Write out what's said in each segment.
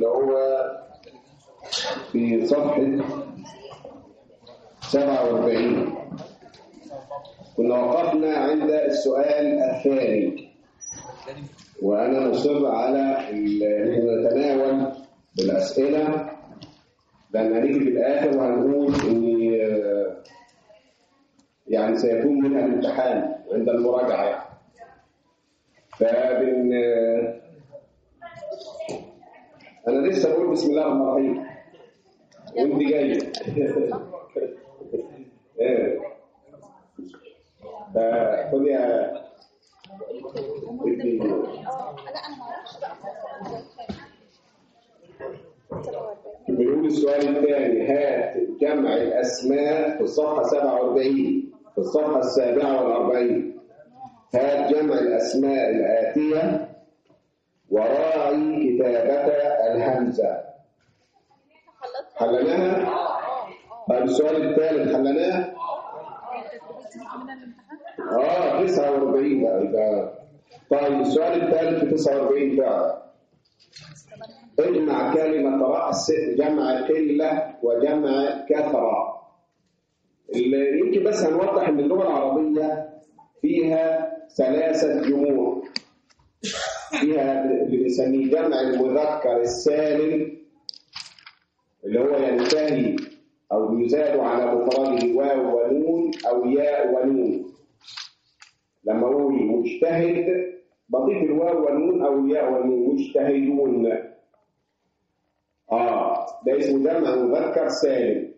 اللي هو في صفحة 47 كنا وقفنا عند السؤال الثاني وأنا مصر على ال- إن نتناول الأسئلة لأن هنيجي في الآخر وهنقول إن آه، يعني سيكون منها الامتحان عند المراجعة يعني. فبن آه، أنا لسه بقول بسم الله الرحمن الرحيم وأنت جاي إيه. فخد يا ادي لا انا ما اعرفش بقى بنقول السؤال الثاني هات جمع الأسماء في الصفحة 47 في الصفحة السابعة والأربعين هات جمع الأسماء الآتية وراعي كتابة الهمزة حلناها؟ طيب السؤال الثالث حلناه؟ اه 49 بقى يبقى طيب السؤال الثالث في 49 فعلا اجمع كلمة رأس جمع قلة وجمع كثرة اللي يمكن بس هنوضح ان اللغة العربية فيها ثلاثة جموع فيها اللي بنسميه جمع المذكر السالم اللي هو ينتهي أو يزاد على مفرده واو ونون أو ياء ونون لما أقول مجتهد بضيف الواو والنون أو الياء والنون مجتهدون آه ده اسمه جمع مذكر سالم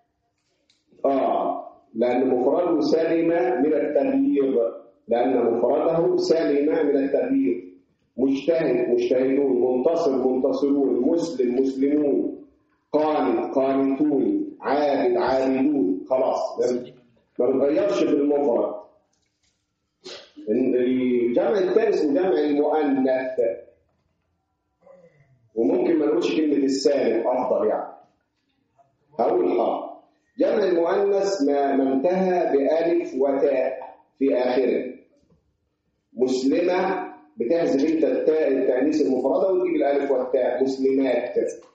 آه لأن مفرده سلم من التغيير لأن مفرده سلم من التغيير مجتهد مجتهدون منتصر منتصرون مسلم مسلمون قانت قانتون عابد عابدون خلاص ما بتغيرش في المفرد الجمع الثاني اسمه جمع المؤنث وممكن ما نقولش كلمة السالم أفضل يعني هقول حاضر جمع المؤنث ما ما انتهى بألف وتاء في آخره مسلمة بتحذف انت التاء التأنيث المفردة وتجيب الألف والتاء مسلمات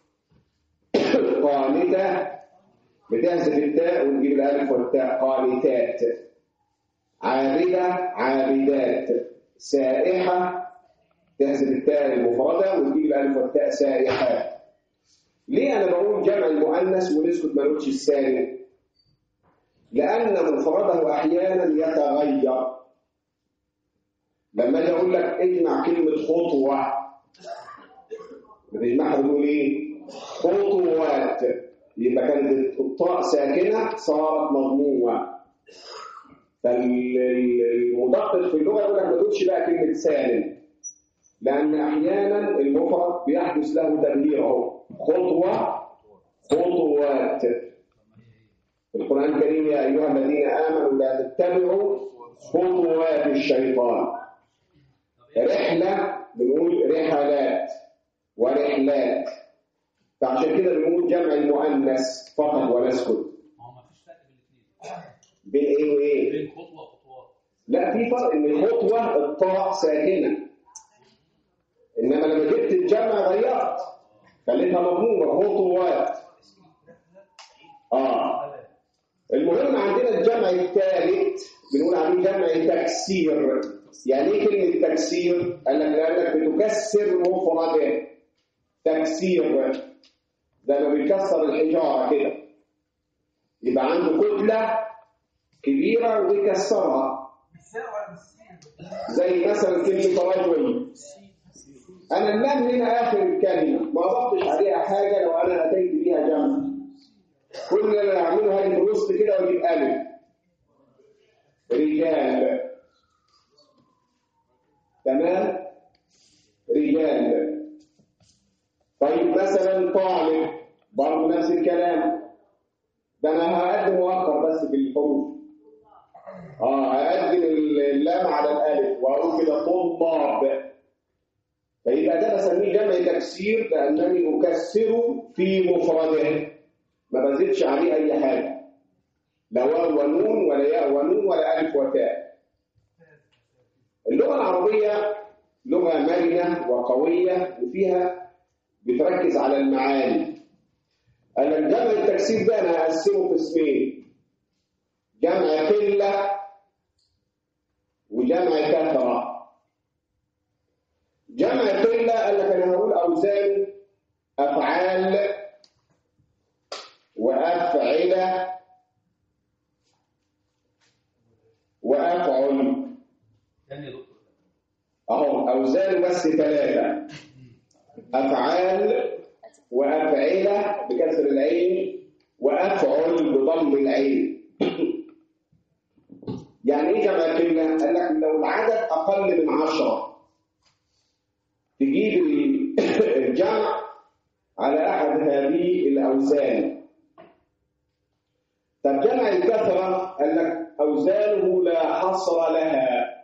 قانتة بتحذف التاء وتجيب الألف والتاء قانتات عابدة عابدات سائحة تحذف التاء المفردة وتجيب الألف والتاء سائحات ليه أنا بقول جمع المؤنث ونسكت ما نقولش السالم؟ لأن مفرده أحيانا يتغير لما أجي أقول لك اجمع كلمة خطوة بتجمعها بنقول إيه؟ خطوات يبقى كانت الطاء ساكنة صارت مضمومة فالمدقق في اللغة يقول لك ما تقولش بقى كلمة سالم لأن أحيانا المفرد بيحدث له تغيير أهو خطوة خطوات في القرآن الكريم يا أيها الذين آمنوا لا تتبعوا خطوات الشيطان رحلة بنقول رحلات ورحلات فعشان كده بنقول جمع المؤنث فقط ونسكت ما هو ما فيش فرق بين بين الاثنين ايه وايه بين خطوه وخطوات لا في فرق ان الخطوه الطاء ساكنه انما لما جبت الجمع غيرت خليتها مضمومه خطوات اه المهم عندنا الجمع الثالث بنقول عليه جمع تكسير يعني ايه كلمه تكسير قال لك لانك بتكسر مفرده تكسير زي ما بيكسر الحجاره كده يبقى عنده كتله كبيره وبيكسرها زي مثلا كلمه رجل انا اللام هنا اخر الكلمه ما اضفتش عليها حاجه لو انا اتيت بيها جمع كل اللي انا اعمله هاجي في الوسط كده واجيب الف رجال تمام رجال طيب مثلا طالب برضه نفس الكلام ده انا هقدم واخر بس في الحروف اه هقدم اللام على الالف واقول كده طلاب فيبقى ده بسميه جمع تكسير لانني اكسره في مفرده ما بزيدش عليه اي حاجه لا واو ونون ولا ياء ونون ولا الف وتاء اللغه العربيه لغه مرنه وقويه وفيها بتركز على المعاني انا الجمع التكسير ده انا هقسمه قسمين جمع قله وجمع كثره جمع قله قال لك انا هقول اوزان افعال وافعله وافعل تاني يا دكتور اهو اوزان بس ثلاثه افعال وافعله بكسر العين وافعل بضم العين يعني ايه جمع كلمه قال لك لو العدد اقل من عشرة تجيب الجمع على احد هذه الاوزان طب جمع الكثره قال لك اوزانه لا حصر لها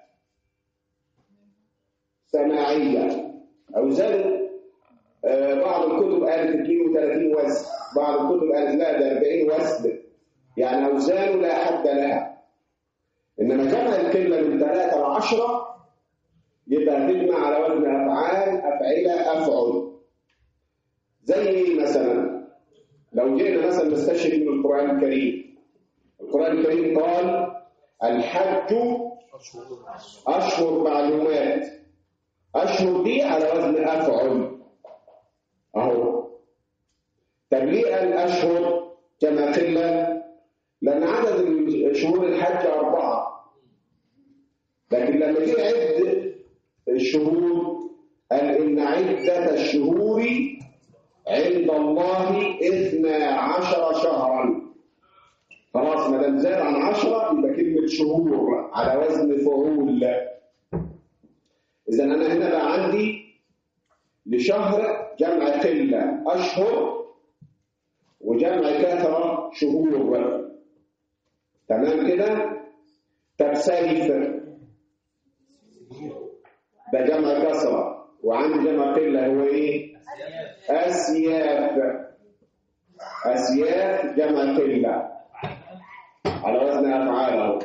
سماعية أوزان آه، بعض الكتب قالت 32 وزن بعض الكتب قالت لا ده 40 وزن يعني أوزان لا حد لها إنما جمع الكلمة من 3 ل 10 يبقى تجمع على وزن أفعال أفعلة أفعل زي إيه مثلا لو جئنا مثلا نستشهد من القرآن الكريم القرآن الكريم قال الحج أشهر معلومات أشهر دي على وزن أفعل أهو طب ليه قال أشهر كما قلة؟ لأن عدد شهور الحج أربعة لكن لما جه عد الشهور قال إن عدة الشهور عند الله إثنى عشر شهرا خلاص ما دام زاد عن عشرة يبقى كلمة شهور على وزن فعول إذا أنا هنا بقى عندي لشهر جمع قلة أشهر وجمع كثرة شهور تمام كده؟ طب سيف ده جمع كسرة وعندي جمع قلة هو إيه؟ أسياف أسياف جمع قلة على وزن أفعال أهو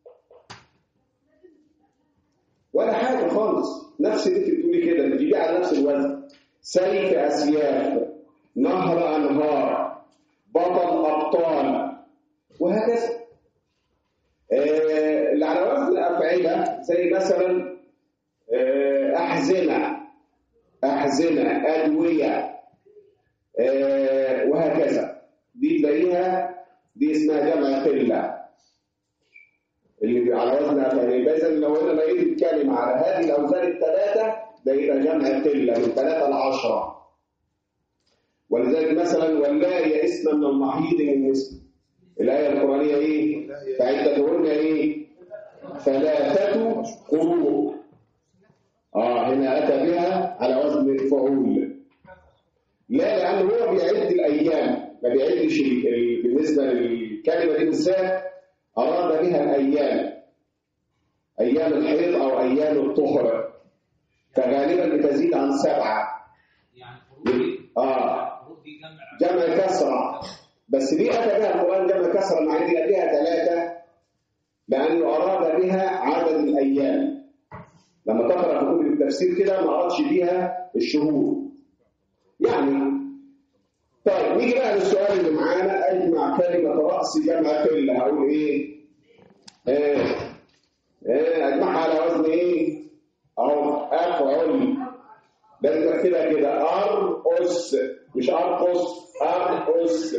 ولا حاجة خالص نفس اللي انت بتقولي كده بتجيبيه على نفس الوزن سيف أسياف نهر أنهار بطل أبطال وهكذا آه، اللي على وزن أفعلة زي مثلا آه، أحزمة أحزمة أدوية آه، وهكذا دي تلاقيها دي اسمها جمع قلة اللي على وزن أفعال يبقى إذا لو أنا لقيت الكلمة على هذه الأوزان الثلاثة ده يبقى جمع قلة من ثلاثة لعشرة ولذلك مثلا ولا يئسن من المحيض من مثل الآية القرآنية إيه؟ فعدتهن إيه؟ ثلاثة قروء آه هنا أتى بها على وزن فعول لا لأنه هو بيعد الأيام ما بيعدش ال- ال- بالنسبة للكلمة دي بالذات أراد بها الأيام أيام الحيض أو أيام الطهر فغالبا بتزيد عن سبعة يعني الفروض دي آه الفروض دي جمع جمع كسرة بس ليه أتى بها القرآن جمع كسرة مع إن فيها ثلاثة لأنه أراد بها عدد الأيام لما تقرأ في كتب التفسير كده ما أرادش بيها الشهور يعني طيب نيجي بقى للسؤال اللي معانا أجمع كلمة رأس جمع كلة هقول إيه؟ إيه؟ إيه أجمعها على وزن إيه؟ أهو أفعل لازم اكتبها كده ارقص مش ارقص ارقص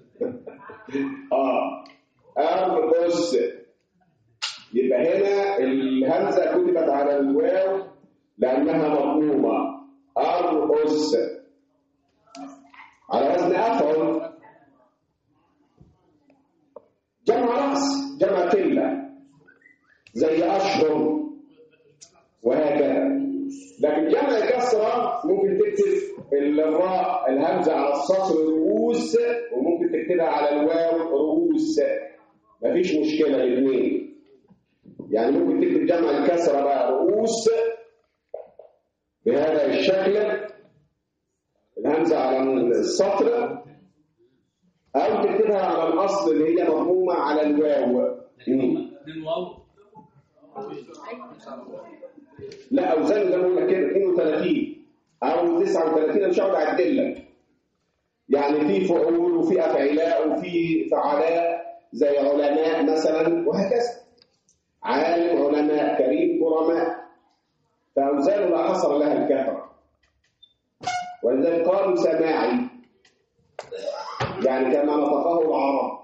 اه ارقص يبقى هنا الهمزه كتبت على الواو لانها مضمومه ارقص على وزن افعل جمع راس جمع قله زي اشهر وهكذا لكن جمع كسرة ممكن تكتب الراء الهمزة على السطر رؤوس وممكن تكتبها على الواو رؤوس مفيش مشكلة الاثنين يعني ممكن تكتب جمع الكسرة بقى رؤوس بهذا الشكل الهمزة على السطر أو تكتبها على الأصل اللي هي مضمومة على الواو لكن هم اتنين واو لا أوزان زي ما قلنا كده 32 او 39 مش هقعد اعدل لك يعني في فعول وفي افعلاء وفي فعلاء زي علماء مثلا وهكذا عالم علماء كريم كرماء فأوزان لا حصر لها الكثرة ولذلك قالوا سماعي يعني كما نطقه العرب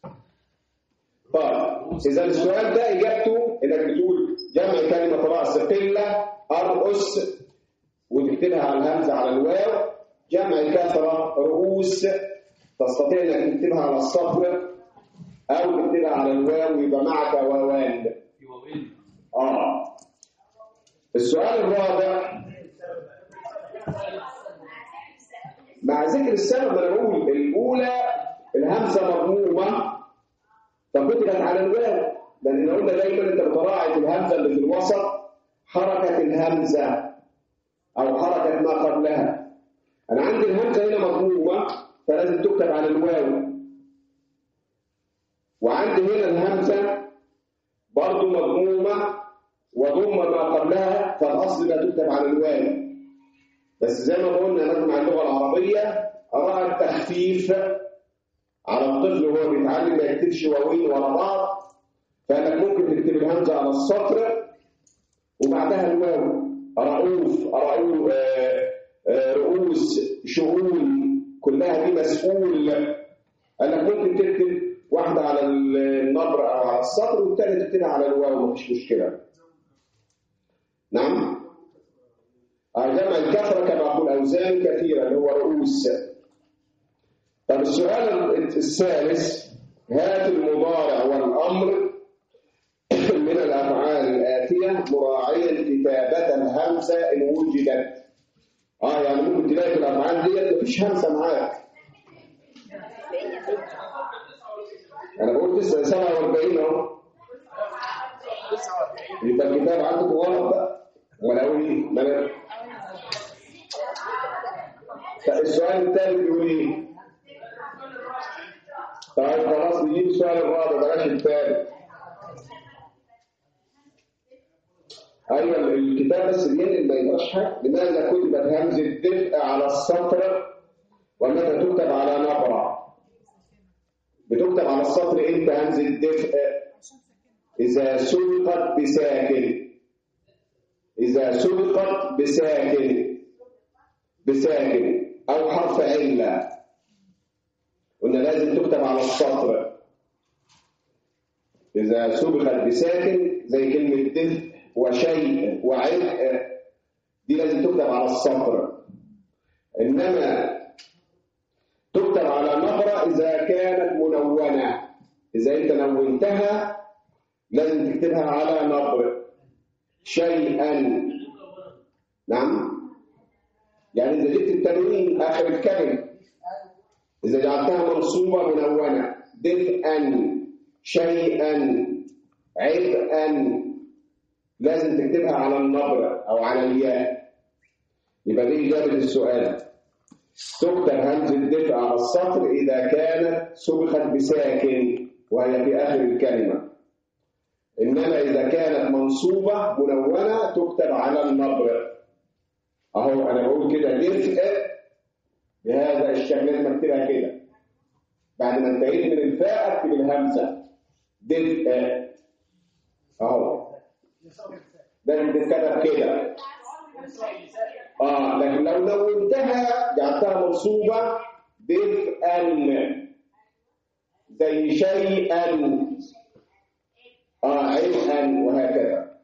طيب إذا السؤال ده إجابته إنك بتقول جمع كلمة رأس قلة أرأس وتكتبها على الهمزة على الواو جمع كثرة رؤوس تستطيع إنك تكتبها على الصفر أو تكتبها على الواو يبقى معك واوان في واوين آه السؤال الرابع مع ذكر السبب انا بقول الاولى الهمزه مضمومه طب كنت كانت على الواو لان قلنا دايما انت بتراعي في الهمزه اللي في الوسط حركه الهمزه او حركه ما قبلها انا عندي الهمزه هنا مضمومه فلازم تكتب على الواو وعندي هنا الهمزه برضه مضمومه وضم ما قبلها فالاصل لا تكتب على الواو بس زي ما قلنا مجمع اللغه العربيه راى التخفيف على الطفل وهو بيتعلم ما يكتبش واوين ورا بعض فانك ممكن تكتب الهمزه على السطر وبعدها الواو رؤوف رؤوف آه، آه، رؤوس شؤون كلها دي مسؤول انك ممكن تكتب واحده على النبر او على السطر والثانيه تكتبها على الواو مفيش مشكله نعم آه، جمع الكثرة كما أقول أوزان كثيرة اللي هو رؤوس طب السؤال الثالث هات المضارع والأمر من الأفعال الآتية مراعيا كتابة الهمزة إن وجدت اه يعني ممكن تلاقي في الأفعال ديت مفيش همزة معاك أنا بقول لسه 47 أهو يبقى الكتاب عندكم غلط بقى ولو ايه ما أنا- طيب السؤال الثالث بيقول ايه طيب خلاص نجيب السؤال الرابع بلاش الثالث ايوه الكتاب بس بينقل ما يبقاش حاجه لماذا كتبت همزه دفء على السطر ومتى تكتب على نبره بتكتب على السطر امتى همزه دفء اذا سبقت بساكن إذا سبقت بساكن بساكن أو حرف علة قلنا لازم تكتب على السطر إذا سبقت بساكن زي كلمة دفء وشيء وعرق دي لازم تكتب على السطر إنما تكتب على نقرة إذا كانت منونة إذا أنت نونتها لازم تكتبها على نقر شيئا نعم يعني إذا جبت التنوين آخر الكلمة إذا جعلتها منصوبة منونة دفئا شيئا عبئا لازم تكتبها على النبرة أو على الياء يبقى دي إجابة السؤال تكتب همزة الدفء على السطر إذا كانت سبقت بساكن وهي في آخر الكلمة إنما إذا كانت منصوبة منونة تكتب على النبر أهو أنا بقول كده دفء بهذا الشكل لازم أكتبها كده بعد ما انتهيت من الفاء أكتب الهمزة دفء أهو لازم تتكتب كده اه لكن لو نونتها جعلتها منصوبة دفئا زي شيئا اه عيئا وهكذا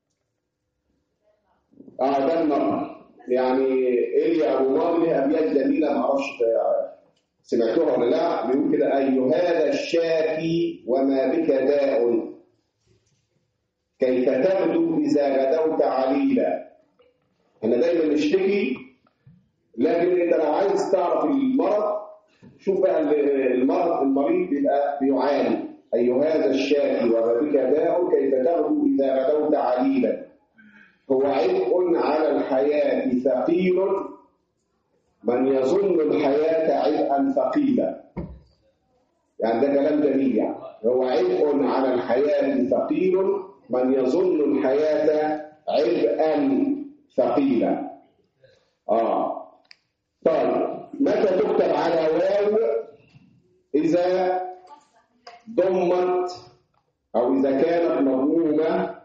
اه ده النقل يعني ايليا ابو ماضي ليه ابيات جميله ما اعرفش سمعتوها ولا لا بيقول كده اي هذا الشاكي وما بك داء كيف تبدو اذا غدوت عليلا احنا دايما نشتكي لكن انت لو عايز تعرف المرض شوف بقى المرض المريض بيبقى بيعاني اي هذا الشاكي وما بك داء كيف تبدو اذا غدوت عليلا هو عبء على الحياه ثقيل من يظن الحياه عبئا ثقيلا يعني ده كلام جميل يعني هو عبء على الحياه ثقيل من يظن الحياه عبئا ثقيلا اه طيب متى تكتب على واو اذا ضمت او اذا كانت مضمومه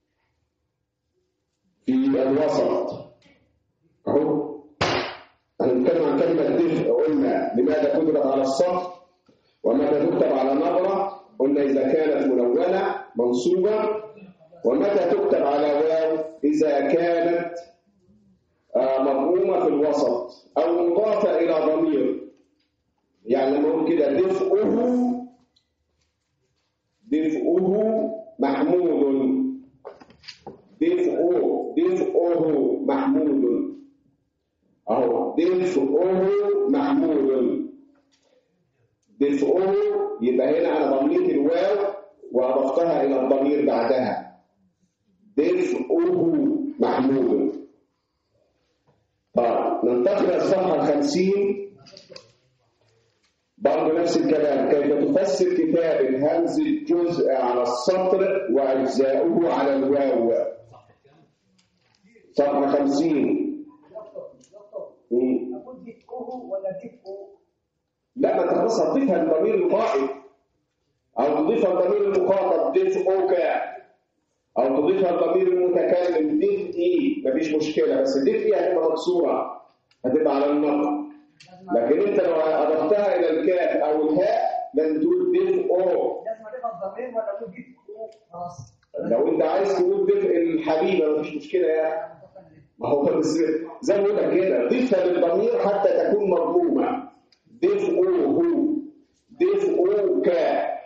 في الوسط اهو احنا بنتكلم عن كلمه دفء قلنا لماذا كتبت على السطر ومتى تكتب على نبره قلنا اذا كانت منونه منصوبه ومتى تكتب على واو اذا كانت آه، مضمومه في الوسط او مضافه الى ضمير يعني لما نقول كده دفئه دفئه محمود دفئه دفئه محمود اهو دفئه محمود دفئه يبقى هنا انا ضميت الواو واضفتها الى الضمير بعدها دفئه محمود طيب ننتقل الى الصفحه الخمسين برضه نفس الكلام كيف تفسر كتاب الهمز الجزء على السطر واجزاؤه على الواو صفحه خمسين مم. أقول دفئه ولا دفئه لا ما انت خلاص هتضيفها للضمير القائد او تضيفها للضمير المخاطب دفئك او تضيفها للضمير المتكلم دفئي مفيش مشكله بس دفئي هتبقى مكسوره هتبقى على النقط لكن انت لو اضفتها الى الكاف او الهاء لازم تقول دفئه لازم أضيفها الضمير ولا أقول دفئه خلاص لو انت عايز تقول دفء الحبيبه مفيش مشكله يعني ما هو بس زي ما بقول لك كده ضيفها للضمير حتى تكون مضمومه دفئه دفئك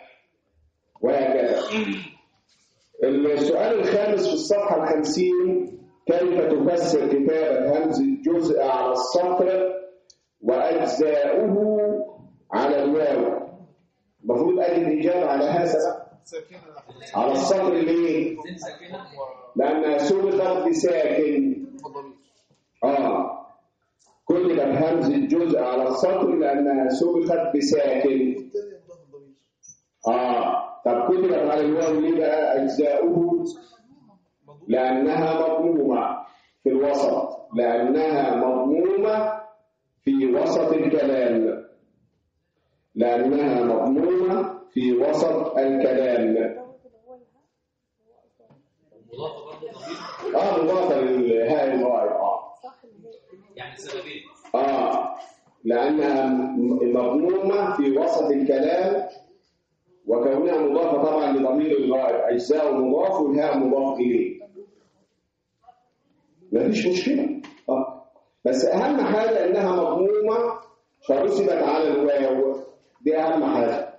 وهكذا السؤال الخامس في الصفحه الخمسين كيف تفسر كتابه همز الجزء على السطر واجزاؤه على الواو المفروض اجد اجابه على هذا بقى. على السطر ليه؟ زين ساكنه لأنها سبقت بساكن آه كتبت همز الجزء على السطر لأنها سبقت بساكن آه طب كتبت على الواو ليه بقى أجزاؤه لأنها مضمومة في الوسط لأنها مضمومة في وسط الكلام لأنها مضمومة في وسط الكلام مضافه برضه ضمير اه مضافة للهاء الغائب اه يعني سببين اه لأنها م- مضمومة في وسط الكلام وكونها مضافة طبعا لضمير الغائب أجزاء مضاف والهاء مضاف إليه مفيش مشكلة آه. بس أهم حاجة إنها مضمومة فرسبت على الواو دي أهم حاجة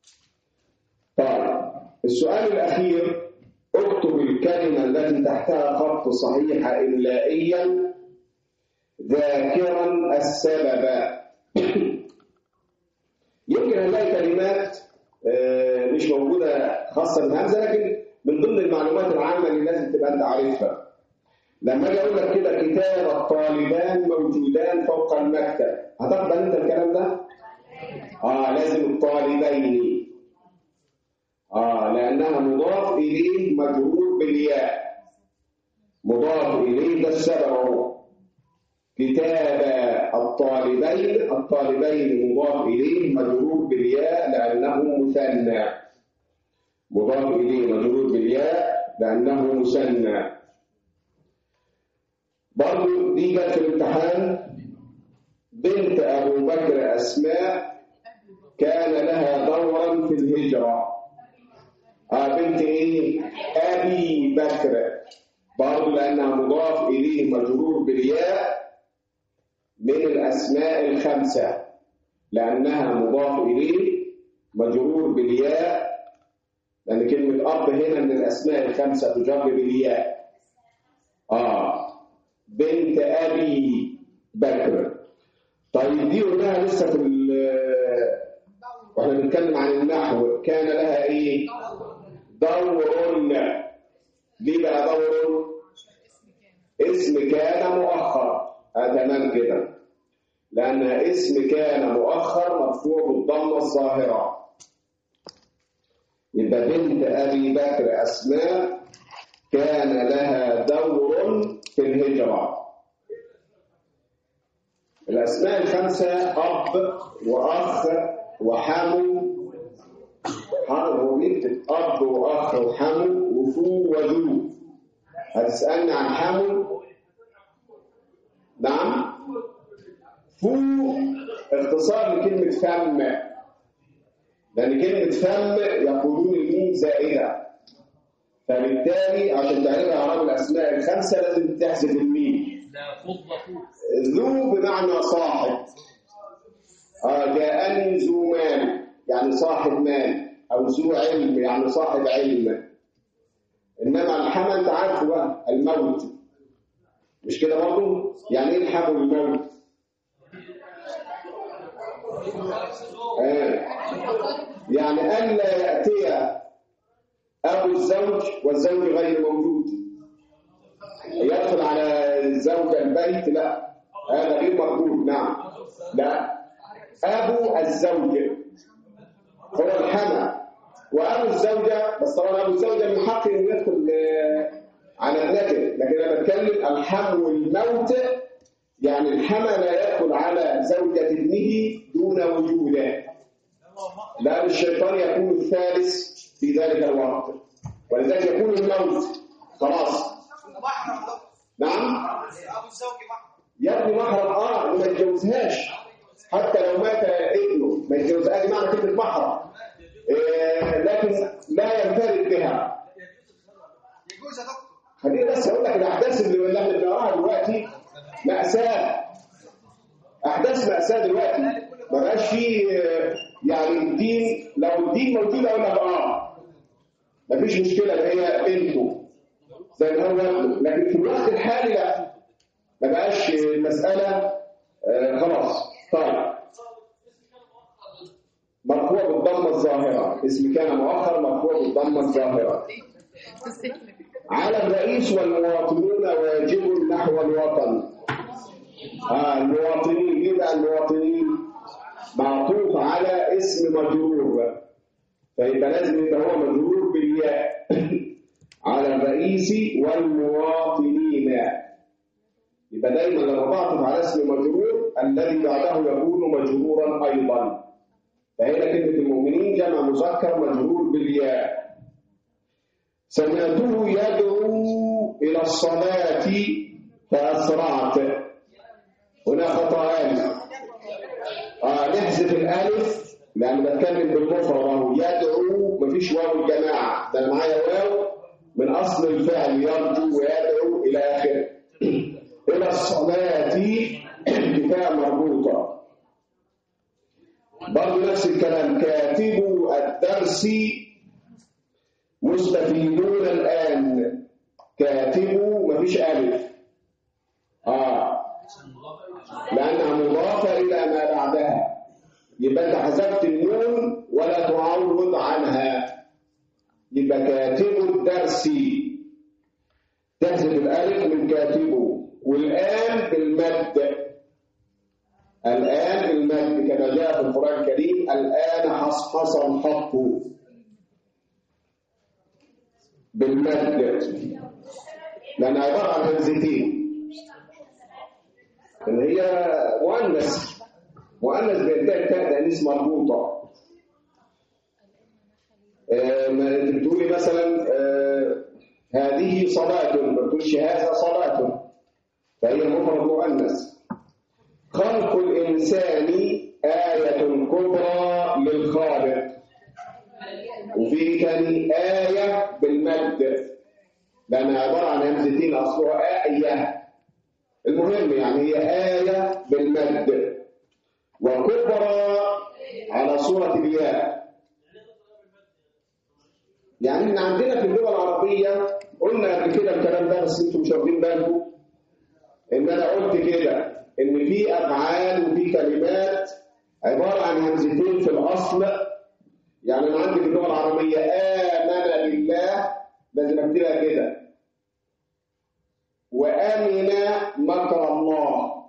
طيب السؤال الأخير اكتب الكلمة التي تحتها خط صحيح إملائيا ذاكرا السبب يمكن نلاقي كلمات آه، مش موجودة خاصة بالهمزة لكن من ضمن المعلومات العامة اللي لازم تبقى أنت عارفها لما أجي أقول لك كده كتاب الطالبان موجودان فوق المكتب هتقبل أنت الكلام ده؟ آه لازم الطالبين آه لأنها مضاف إليه مجرور بالياء مضاف إليه ده السبب أهو كتاب الطالبين الطالبين مضاف إليه مجرور بالياء لأنه مثنى مضاف إليه مجرور بالياء لأنه مثنى برضو دي جت في الامتحان بنت أبو بكر أسماء كان لها دورا في الهجرة آه بنت إيه؟ أبي بكر برضو لأنها مضاف إليه مجرور بالياء من الأسماء الخمسة لأنها مضاف إليه مجرور بالياء لأن كلمة أب هنا من الأسماء الخمسة تجر بالياء آه بنت أبي بكر طيب دي قلناها لسه في ال- واحنا بنتكلم عن النحو كان لها ايه؟ دور ليه بقى دور؟ اسم كان مؤخر آه تمام كده لأن اسم كان مؤخر مرفوع بالضمة الظاهرة يبقى بنت أبي بكر أسماء كان لها دور في الهجرة الأسماء الخمسة أب وأخ وحمو حاضر هو بيكتب أب وأخ وحمو وفو وذو هتسألني عن حمو نعم فو اختصار لكلمة فم لأن كلمة فم يقولون الميم زائدة فبالتالي عشان تعرف أعراب الأسماء الخمسة لازم تحذف الميم لا فضة ذو بمعنى صاحب آه جاءني ذو مال يعني صاحب مال أو ذو علم يعني صاحب علم إنما الحمى أنت عارفه بقى الموت مش كده برضه؟ يعني إيه الحمل الموت؟ آه. يعني ألا يأتي أبو الزوج والزوج غير موجود يدخل على الزوجة البيت لا هذا غير مقبول نعم لا أبو الزوج هو الحمى وأبو الزوجة بس طبعا أبو الزوجة من حقه إنه يدخل آه، على ابنته لكن أنا بتكلم الحم والموت يعني الحمى لا يدخل على زوجة ابنه دون وجوده لأن الشيطان يكون الثالث في ذلك الوقت ولذلك يكون الموت خلاص محرم له نعم ابو الزوج محرم يا ابني محرم اه ما يتجوزهاش حتى لو مات ابنه ما يتجوزهاش معنى كلمه محرم إيه لكن لا ينفرد بها يجوز يا دكتور خليني بس اقول لك الاحداث اللي اللي احنا بنقراها دلوقتي ماساه احداث ماساه دلوقتي ما بقاش فيه آه، يعني الدين لو الدين موجود اقول لك اه مفيش مشكله ده هي بنته زي الاول لكن في الوقت الحالي لا ما بقاش المساله آه، خلاص طيب مرفوع بالضمه الظاهره اسم كان مؤخر مرفوع بالضمه الظاهره على الرئيس والمواطنون واجب نحو الوطن آه المواطنين ليه بقى المواطنين معطوف على اسم مجرور فيبقى لازم يبقى هو مجرور بالياء على الرئيس والمواطنين يبقى دايما لما بعطف على اسم مجرور الذي بعده يكون مجرورا ايضا فهنا كلمه المؤمنين جمع مذكر مجرور بالياء سمعته يدعو إلى الصلاة فأسرعت هنا خطأان آه نحذف الألف لأن بتكلم بالمفرد أهو يدعو مفيش واو الجماعة ده أنا معايا واو من أصل الفعل يرجو ويدعو إلى آخره إلى الصلاة بتاع مربوطة برضه نفس الكلام كاتب الدرس مستفيدون الآن كاتبوا مفيش ألف آه لأنها مضافة إلى ما بعدها يبقى أنت حذفت النون ولا تعوض عنها يبقى كاتب الدرس تحذف الألف من كاتبه والآن بالمد الآن بالمد كما جاء في القرآن الكريم الآن حصحص الحق بالمد لأن عبارة عن همزتين إن هي مؤنث مؤنث بينتهي تحت أنيس مربوطة آه، ما انت بتقولي مثلا آه، هذه صلاة ما بتقولش هذا صلاة فهي مفرد مؤنث خلق الإنسان آية كبرى للخالق وفي تاني آية بالمد لأنها عبارة عن همزتين أصلها آية المهم يعني هي آية بالمد وكبرى على صورة الياء يعني احنا عندنا في اللغة العربية قلنا قبل كده الكلام ده بس انتم مش واخدين بالكم ان انا قلت كده ان في افعال وفي كلمات عبارة عن همزتين في الاصل يعني انا عندي في اللغه العربيه امن بالله لازم اكتبها كده وامن مكر الله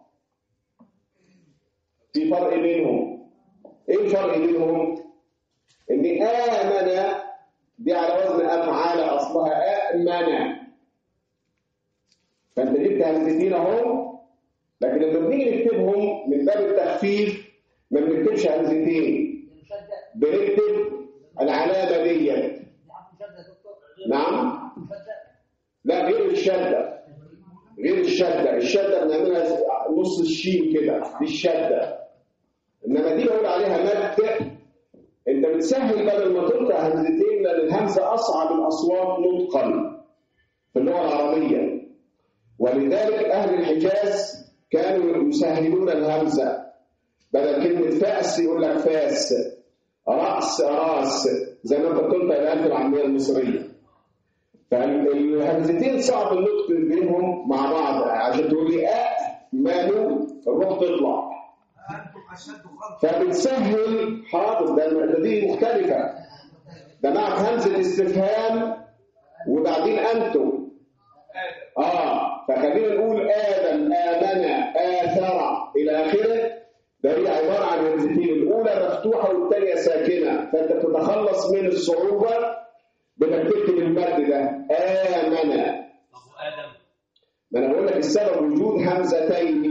في فرق بينهم ايه الفرق بينهم ان امن دي على وزن افعال اصلها امن فانت جبت همزتين اهو لكن لما بنيجي نكتبهم من باب التخفيف ما بنكتبش همزتين بنكتب العلامة ديت نعم لا غير الشدة غير الشدة الشدة بنعملها نص الشين كده دي الشدة إنما دي بقول عليها مد أنت بتسهل بدل ما تقطع همزتين لأن الهمزة أصعب الأصوات نطقا في اللغة العربية ولذلك أهل الحجاز كانوا يسهلون الهمزة بدل كلمة فأس يقول لك فاس رأس راس زي ما انت قلت الآن العامية المصرية فالهمزتين صعب النطق بينهم مع بعض عشان تقول لي أ ماله الروح تطلع أنتم أشد خلقا فبتسهل حاضر ده ده دي مختلفة ده مع همزة استفهام وبعدين أنتم آه فخلينا نقول آدم آمن آثر إلى آخره ده هي عبارة عن همزتين الأولى مفتوحة والثانية ساكنة فأنت بتتخلص من الصعوبة بإنك تكتب المد ده آمن طب وادم ما أنا بقول لك السبب وجود همزتين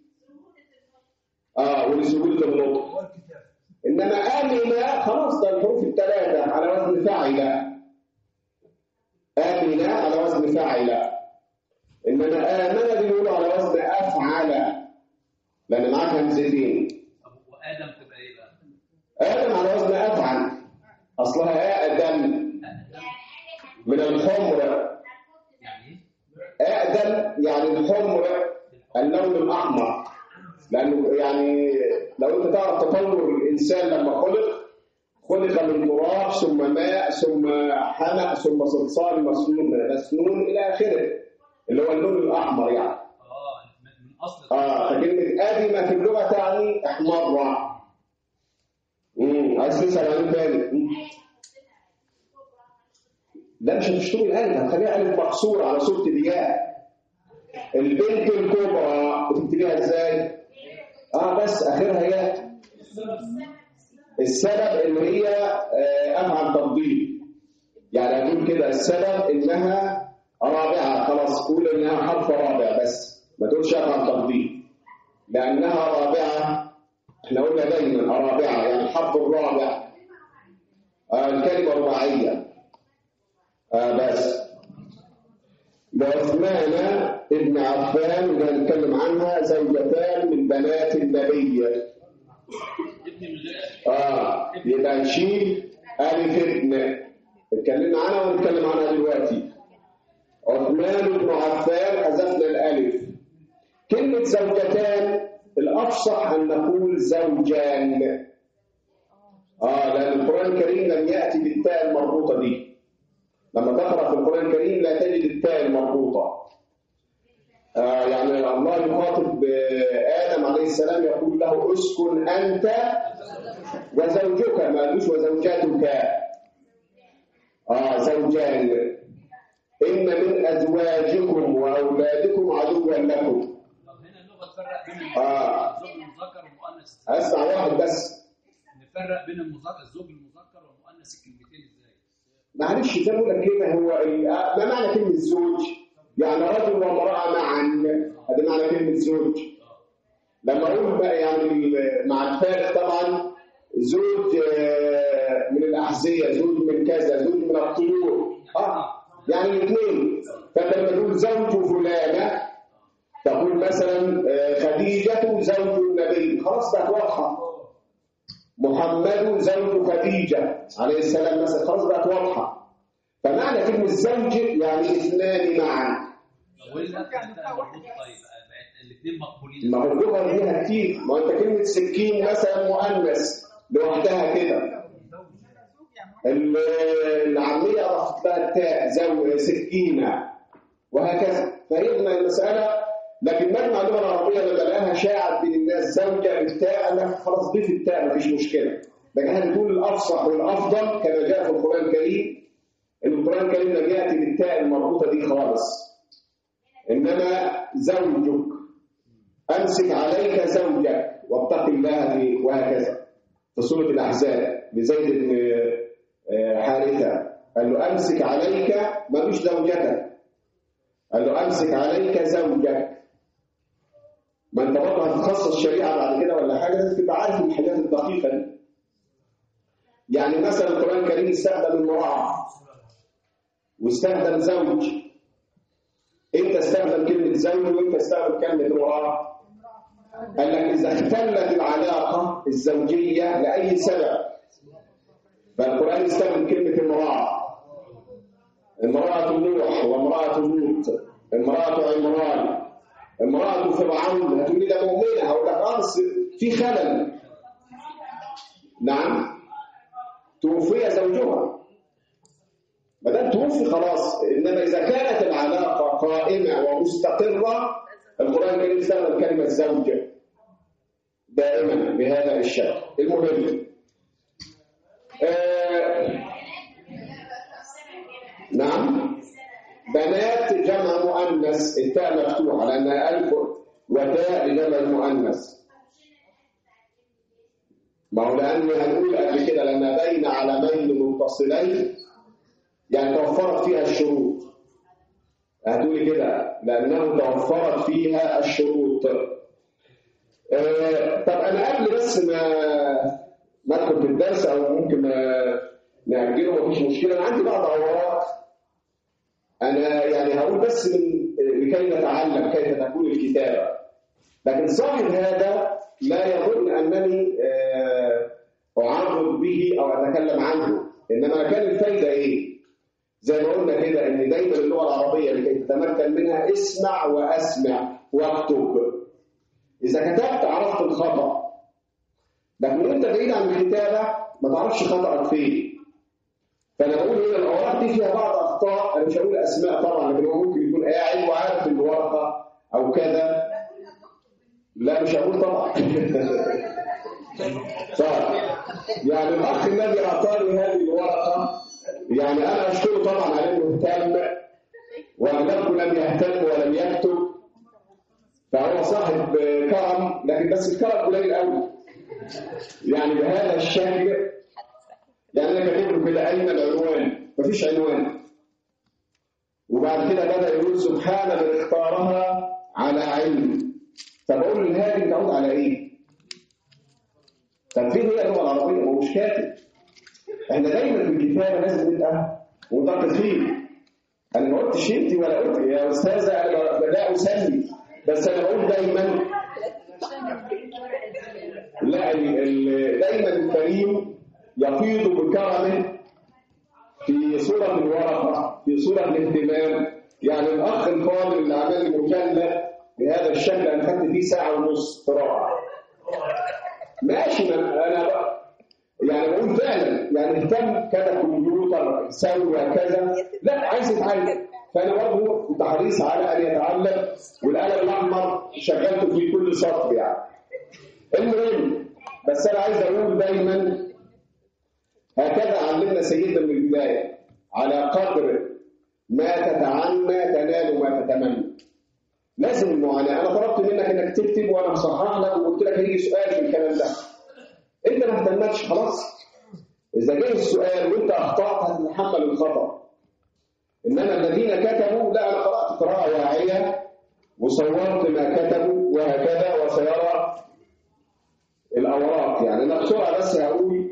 آه ولسهولة النطق والكتاب إنما آمنة خلاص ده الحروف الثلاثة على وزن فاعلة آمنة على وزن فاعلة إنما آمنة دي بيقولوا على وزن أفعل لأن معاك همزتين طب وادم تبقى ايه بقى؟ آدم على وزن أفعل أصلها آدم من الحمر يعني ايه؟ آدم يعني الحمر اللون الأحمر لأنه يعني لو أنت تعرف تطور الإنسان لما خلق خلق من تراب ثم ماء ثم حمأ ثم صلصال مسنون مسنون إلى آخره اللي هو اللون الأحمر يعني اه من من اصل آه فكلمة آدمة في اللغة تعني أحمر امم عايز تسأل عن إيه تاني مم. لا مش هتشتري الألف هتخليها ألف مقصور على صورة الياء البنت الكبرى بتكتبيها ازاي؟ اه بس اخرها ياء السبب ان هي آه، افعل تفضيل يعني اقول كده السبب انها رابعه خلاص قول انها حرف رابع بس ما تقولش افعل تفضيل لانها رابعه احنا قلنا دايما رابعه يعني الحرف الرابع آه الكلمه رباعيه آه بس لعثمان ابن عفان اللي هنتكلم عنها زوجتان من بنات النبي ابن من غير اه يبقى نشيل الف ابن اتكلمنا عنها ونتكلم عنها دلوقتي عثمان بن عفان حذفنا الالف كلمه زوجتان الافصح ان نقول زوجان اه لان القران الكريم لم ياتي بالتاء المربوطه دي لما تقرا في القران الكريم لا تجد التاء المربوطه آه يعني الله يخاطب آه، آدم عليه السلام يقول له اسكن أنت وزوجك ما قالوش وزوجاتك آه زوجان إن من أزواجكم وأولادكم عدوا لكم طب هنا اللغه تفرق بين آه. الزوج المذكر والمؤنث أسمع واحد بس نفرق بين المذكر الزوج المذكر والمؤنث الكلمتين ازاي؟ معلش زي ما بقول لك كده هو ال- آه، ما معنى كلمة زوج؟ يعني رجل وامرأة معا هذا معنى كلمة زوج لما اقول بقى يعني ال- مع الفارق طبعا زوج آه، من الاحذيه زوج من كذا زوج من الطيور اه يعني الاثنين فانت لما تقول زوج فلانه تقول مثلا آه، خديجه زوج النبي خلاص بقت واضحه محمد زوج خديجه عليه السلام مثلا خلاص بقت واضحه فمعنى كلمه زوج يعني اثنان معا ولا مربوط طيب بقت الاثنين مقبولين ما هو اللغه فيها كتير ما هو انت كلمه سكين مثلا مؤنث لوحدها كده ال- العاميه ضفت لها التاء زو سكينه وهكذا فهمنا المساله لكن مجمع اللغه العربيه لما لقاها شاعت بين الناس زوجه بالتاء قال لك خلاص ضيف التاء مفيش مشكله لكن احنا بنقول الافصح والافضل كما جاء في القران الكريم ان القران الكريم لم ياتي بالتاء المربوطه دي خالص انما زوجك أمسك عليك زوجك واتق الله فيه وهكذا في سورة الأحزاب لزيد بن آه، حارثة قال له أمسك عليك ملوش زوجتك قال له أمسك عليك زوجك ما انت برضه هتتخصص شريعه بعد كده ولا حاجه لازم تبقى عارف الحاجات الدقيقه دي يعني مثلا القران الكريم استخدم المراه واستخدم زوج انت استخدم كلمه زوج وانت استخدم كلمه امراه قال لك اذا اختلت العلاقه الزوجيه لاي سبب فالقران استخدم كلمه امراه امراه نوح وامراه لوط امراه عمران امراه فرعون هتقول لي ده مؤمنه هقول لك اه بس في خلل نعم توفي زوجها ما دام توفي خلاص انما اذا كانت العلاقه قائمه ومستقره القران الكريم استخدم كلمه زوجه دائما بهذا الشكل المهم آه نعم بنات جمع مؤنث التاء مفتوحه لانها الف وتاء لجمع المؤنث ما هو لان هنقول قبل كده لما بين علمين متصلين يعني توفرت فيها الشروط هتقولي كده لانه توفرت فيها الشروط آه طب انا قبل بس ما ما ادخل في الدرس او ممكن ما ناجله مفيش مشكله انا عندي بعض اوراق انا يعني هقول بس من لكي نتعلم كيف تكون الكتابه لكن صاحب هذا لا يظن انني آه اعرض به او اتكلم عنه انما كان الفايده ايه زي ما قلنا كده ان دايما اللغه العربيه لكي تتمكن منها اسمع واسمع واكتب اذا كتبت عرفت الخطا لكن انت بعيد عن الكتابه ما تعرفش خطأك فين فانا بقول هنا الاوراق دي فيها بعض اخطاء انا مش هقول اسماء طبعا لكن هو ممكن يكون قاعد وعارف الورقه او كذا لا مش هقول طبعا طيب يعني الاخ الذي اعطاني هذه الورقه يعني انا اشكره طبعا على انه اهتم واغلبكم لم يهتم ولم يكتب فهو صاحب كرم لكن بس الكرم قليل قوي يعني بهذا الشكل يعني انا كاتب له كده اين العنوان مفيش عنوان وبعد كده بدا يقول سبحان من اختارها على علم فبقول له هذه تعود على ايه طب فين هي اللغه العربيه هو مش كاتب احنا دايما في الكتابه لازم نبقى مدققين انا ما قلتش انت ولا قلت يا استاذه انا بدا اسمي بس انا بقول دايما لا دايما الكريم يفيض بكرمه في صورة الورقة في صورة الاهتمام يعني الأخ الفاضل اللي عمل مكلف بهذا الشكل أنا خدت فيه ساعة ونص قراءة ماشي أنا بقى يعني بقول فعلا يعني اهتم كذا كمبيوتر سوى كذا لا عايز يتعلم فأنا برضه كنت حريص على أن يتعلم والقلم الأحمر شغلته في كل سطر يعني المهم بس أنا عايز أقول دايما هكذا علمنا سيدنا من البداية على قدر ما تتعنى تنال ما تتمنى لازم المعاناة أنا طلبت منك إنك تكتب وأنا مصحح لك وقلت لك هيجي سؤال في الكلام ده أنت ما اهتمتش خلاص إذا جه السؤال وأنت أخطأت هتتحمل الخطأ إنما الذين كتبوا لا أنا قرأت قراءة واعية وصورت ما كتبوا وهكذا وسيرى الأوراق يعني أنا بسرعة بس هقول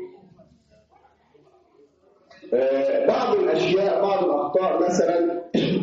بعض الأشياء بعض الأخطاء مثلا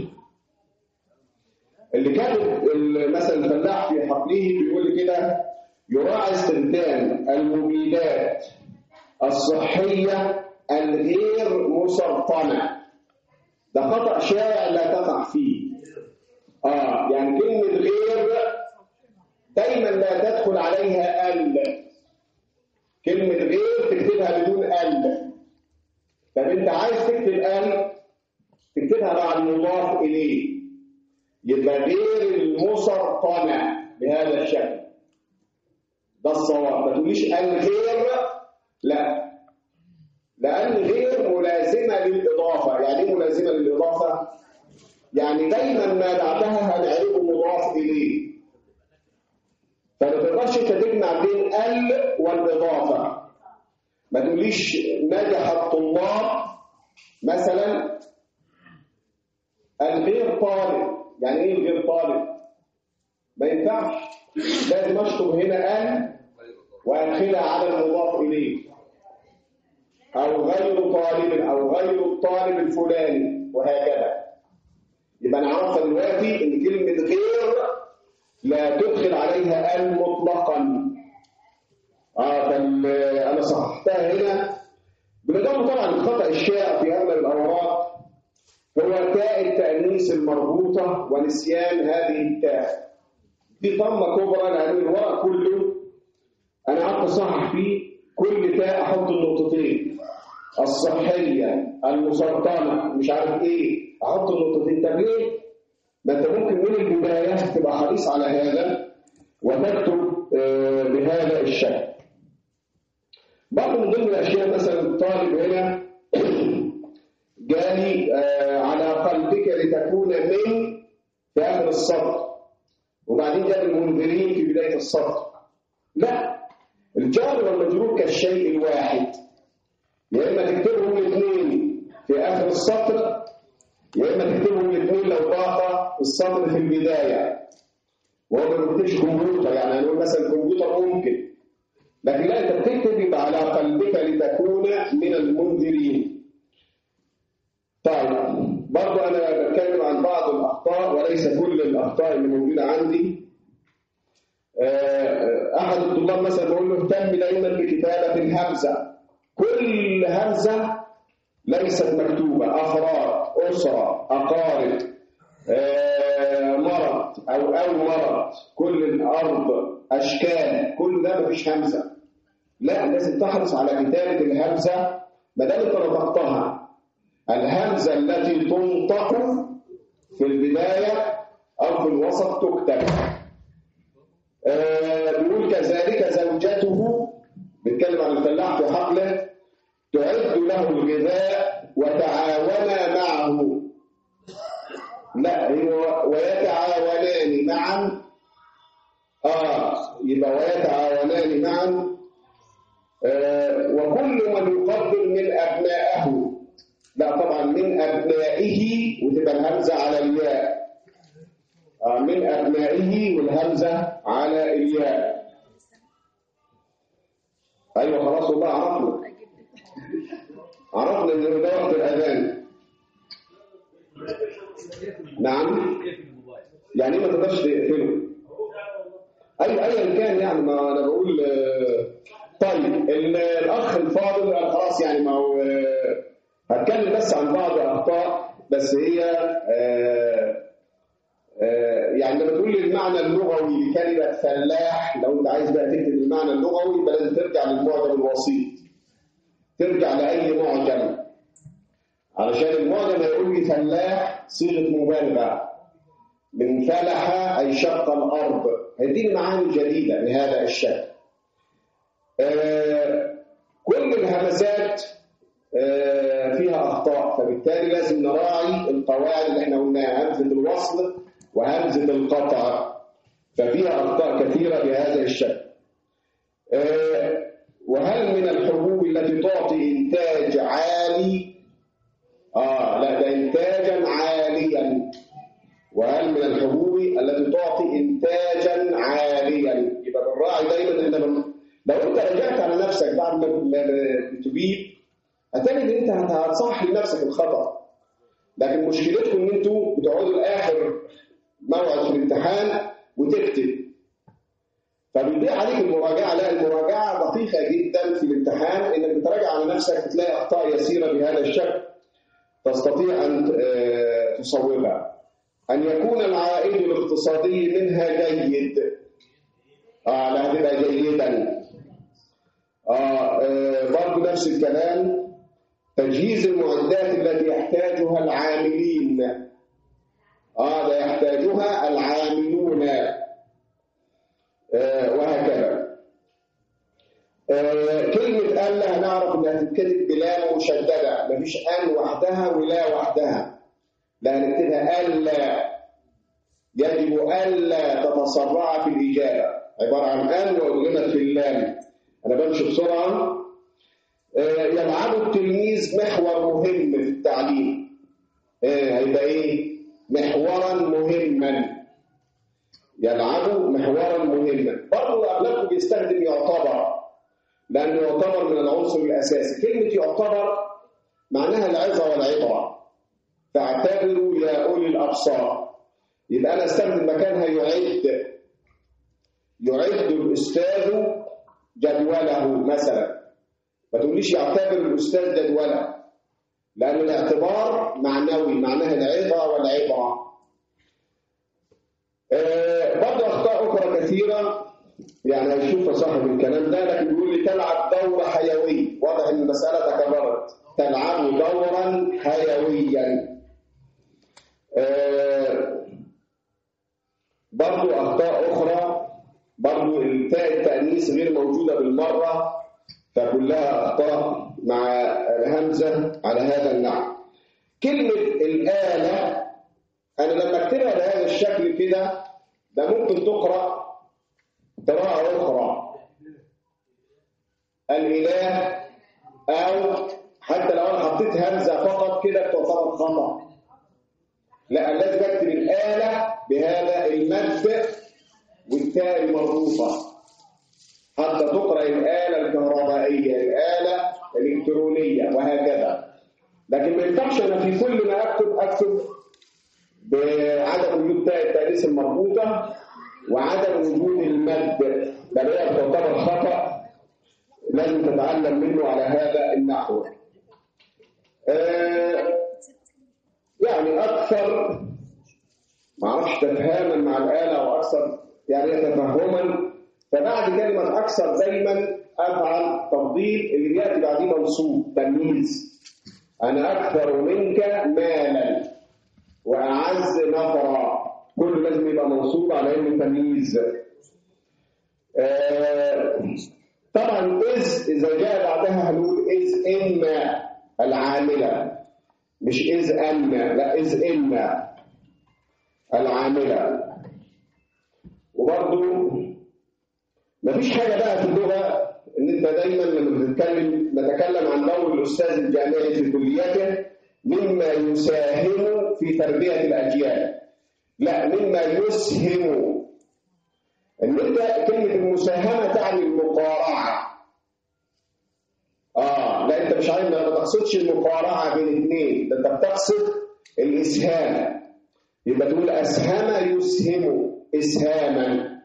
اللي كان مثلا الفلاح في حقله بيقول كده يراعي استخدام المبيدات الصحية الغير مسرطنة ده خطأ شائع لا تقع فيه آه يعني كلمة غير دايما لا تدخل عليها ال كلمة غير تكتبها بدون ال طب انت عايز تكتب ال تكتبها مع المضاف اليه يبقى غير المسرطنه بهذا الشكل ده الصواب ما تقوليش الغير لا لان غير ملازمه للاضافه يعني ايه ملازمه للاضافه يعني دايما ما بعدها هنعرفه مضاف اليه فما تقدرش انت تجمع بين ال والاضافه ما تقوليش نجح الطلاب مثلا الغير طالب يعني ايه الغير طالب ما ينفعش لازم اشطب هنا ان وادخلها على المضاف اليه او غير طالب او غير الطالب الفلاني وهكذا يبقى انا عرفت دلوقتي ان كلمه غير لا تدخل عليها ان مطلقا اه فال- انا صححتها هنا بالاضافه طبعا الخطا الشائع في اغلب الاوراق هو تاء التانيث المربوطه ونسيان هذه التاء دي طمه كبرى لان الورق كله انا قعدت اصحح فيه كل تاء احط النقطتين الصحيه المسرطنه مش عارف ايه احط النقطتين طب ليه؟ ما انت ممكن من البدايه تبقى حريص على هذا وتكتب آه، بهذا الشكل برضه من ضمن الاشياء مثلا الطالب هنا جالي آه، على قلبك لتكون من في اخر السطر وبعدين جاب المنذرين في بدايه السطر لا الجار والمجرور كالشيء الواحد يا اما تكتبهم الاثنين في اخر السطر يا اما تكتبهم الاثنين لو ضاق السطر في البدايه وهو ما بيكتبش كمبيوتر يعني هنقول مثلا كمبيوتر ممكن لكن لا انت بتكتب يبقى على قلبك لتكون من المنذرين طيب برضه انا بتكلم عن بعض الاخطاء وليس كل الاخطاء اللي موجوده عندي آه، احد الطلاب مثلا بقول له اهتم دايما بكتابه الهمزه كل همزه ليست مكتوبه افراد اسره اقارب آه، مرض او او مرض كل الارض اشكال كل ده مفيش همزه لا لازم تحرص على كتابه الهمزه ما دام انت نطقتها الهمزه التي تنطق في البدايه او في الوسط تكتب آه، بيقول كذلك زوجته بيتكلم عن الفلاح في حقله تعد له الغذاء وتعاونا معه لا هو ويتعاونان معا اه يبقى ويتعاونان معا آه وكل من يقدر من ابنائه لا طبعا من ابنائه وتبقى الهمزه على الياء آه من ابنائه والهمزه على الياء ايوه خلاص والله عرفنا عرفنا ان ده وقت الاذان نعم يعني ما تقدرش تقفله اي ايا كان يعني ما انا بقول آه، طيب ال- الاخ الفاضل قال خلاص يعني ما هو آه، هتكلم بس عن بعض الاخطاء بس هي آه، آه، يعني لما تقول لي المعنى اللغوي لكلمه فلاح لو انت عايز بقى تكتب المعنى اللغوي يبقى لازم ترجع للمعجم الوسيط ترجع لاي معجم علشان المعجم هيقول لي فلاح صيغه مبالغه من فلح أي شق الأرض هيديني معاني جديدة لهذا الشكل آه، كل الهمزات آه، فيها أخطاء فبالتالي لازم نراعي القواعد اللي احنا قلناها همزة الوصل وهمزة القطع ففيها أخطاء كثيرة بهذا الشكل آه، وهل من الحبوب التي تعطي إنتاج عالي آه لا ده إنتاجا عاليا وهل من الحبوب التي تعطي انتاجا عاليا يبقى بالراعي دايما ان لما- لو انت رجعت على نفسك بعد ما ما تبيد هتجد ان انت هتصحح لنفسك الخطا لكن مشكلتكم ان انتوا بتقعدوا لاخر موعد في الامتحان وتكتب فبيضيع عليك المراجعه لا المراجعه دقيقه جدا في الامتحان انك بتراجع على نفسك بتلاقي اخطاء يسيره بهذا الشكل تستطيع ان آه، تصوبها أن يكون العائد الاقتصادي منها جيد آه لا هتبقى جيدا آه آه، برضه نفس الكلام تجهيز المعدات التي يحتاجها العاملين آه ده يحتاجها العاملون آه وهكذا آه كلمة ألا هنعرف إنها تتكتب بلا مشددة مفيش أن وحدها ولا وحدها لا نكتبها ألا يجب ألا تتسرع في الإجابة عبارة عن أن وأدغمت في اللام أنا بمشي بسرعة آه، يلعب التلميذ محور مهم في التعليم آه، هيبقى إيه؟ محورا مهما يلعب محورا مهما برضه اغلبكم بيستخدم يعتبر لانه يعتبر من العنصر الاساسي كلمه يعتبر معناها العظه والعبره فاعتبروا يا اولي الابصار يبقى انا استخدم مكانها يعد يعد الاستاذ جدوله مثلا ما تقوليش يعتبر الاستاذ جدوله لان الاعتبار معنوي معناها العظه والعبره آه، برضه اخطاء اخرى كثيره يعني هيشوف صاحب الكلام ده لكن بيقول لي تلعب دور حيوي واضح ان المساله تكررت تلعب دورا حيويا آه، برضه اخطاء اخرى برضه التاء التانيث غير موجوده بالمره فكلها اخطاء مع الهمزه على هذا النحو كلمه الاله انا لما اكتبها بهذا الشكل كده ده ممكن تقرا قراءه اخرى الاله او حتى لو انا حطيت همزه فقط كده تعتبر خطا لا لازم اكتب الاله بهذا المد والتاء المربوطه حتى تقرا الاله الكهربائيه الاله الالكترونيه وهكذا لكن ما ينفعش انا في كل ما اكتب اكتب بعدم وجود تاء التانيث المربوطه وعدم وجود المد لان هي تعتبر خطا لازم تتعلم منه على هذا النحو آه يعني اكثر ما اعرفش تفهاما مع الاله او اكثر يعني تفهما فبعد كلمه اكثر دايما افعل تفضيل اللي بياتي بعديه منصوب تمييز انا اكثر منك مالا واعز نفرا كله لازم يبقى منصوب على انه تمييز آه طبعا اذ اذا جاء بعدها هنقول اذ ان العامله مش اذ ان لا اذ ان العامله وبرضه مفيش حاجه بقى في اللغه ان انت دايما لما بنتكلم نتكلم عن دور الاستاذ الجامعي في كليته مما يساهم في تربيه الاجيال لا مما يسهم ان انت كلمه المساهمه تعني المقارعه اه لا انت مش عارف ما تقصدش المقارعه بين اثنين ده انت بتقصد الاسهام يبقى تقول اسهم يسهم اسهاما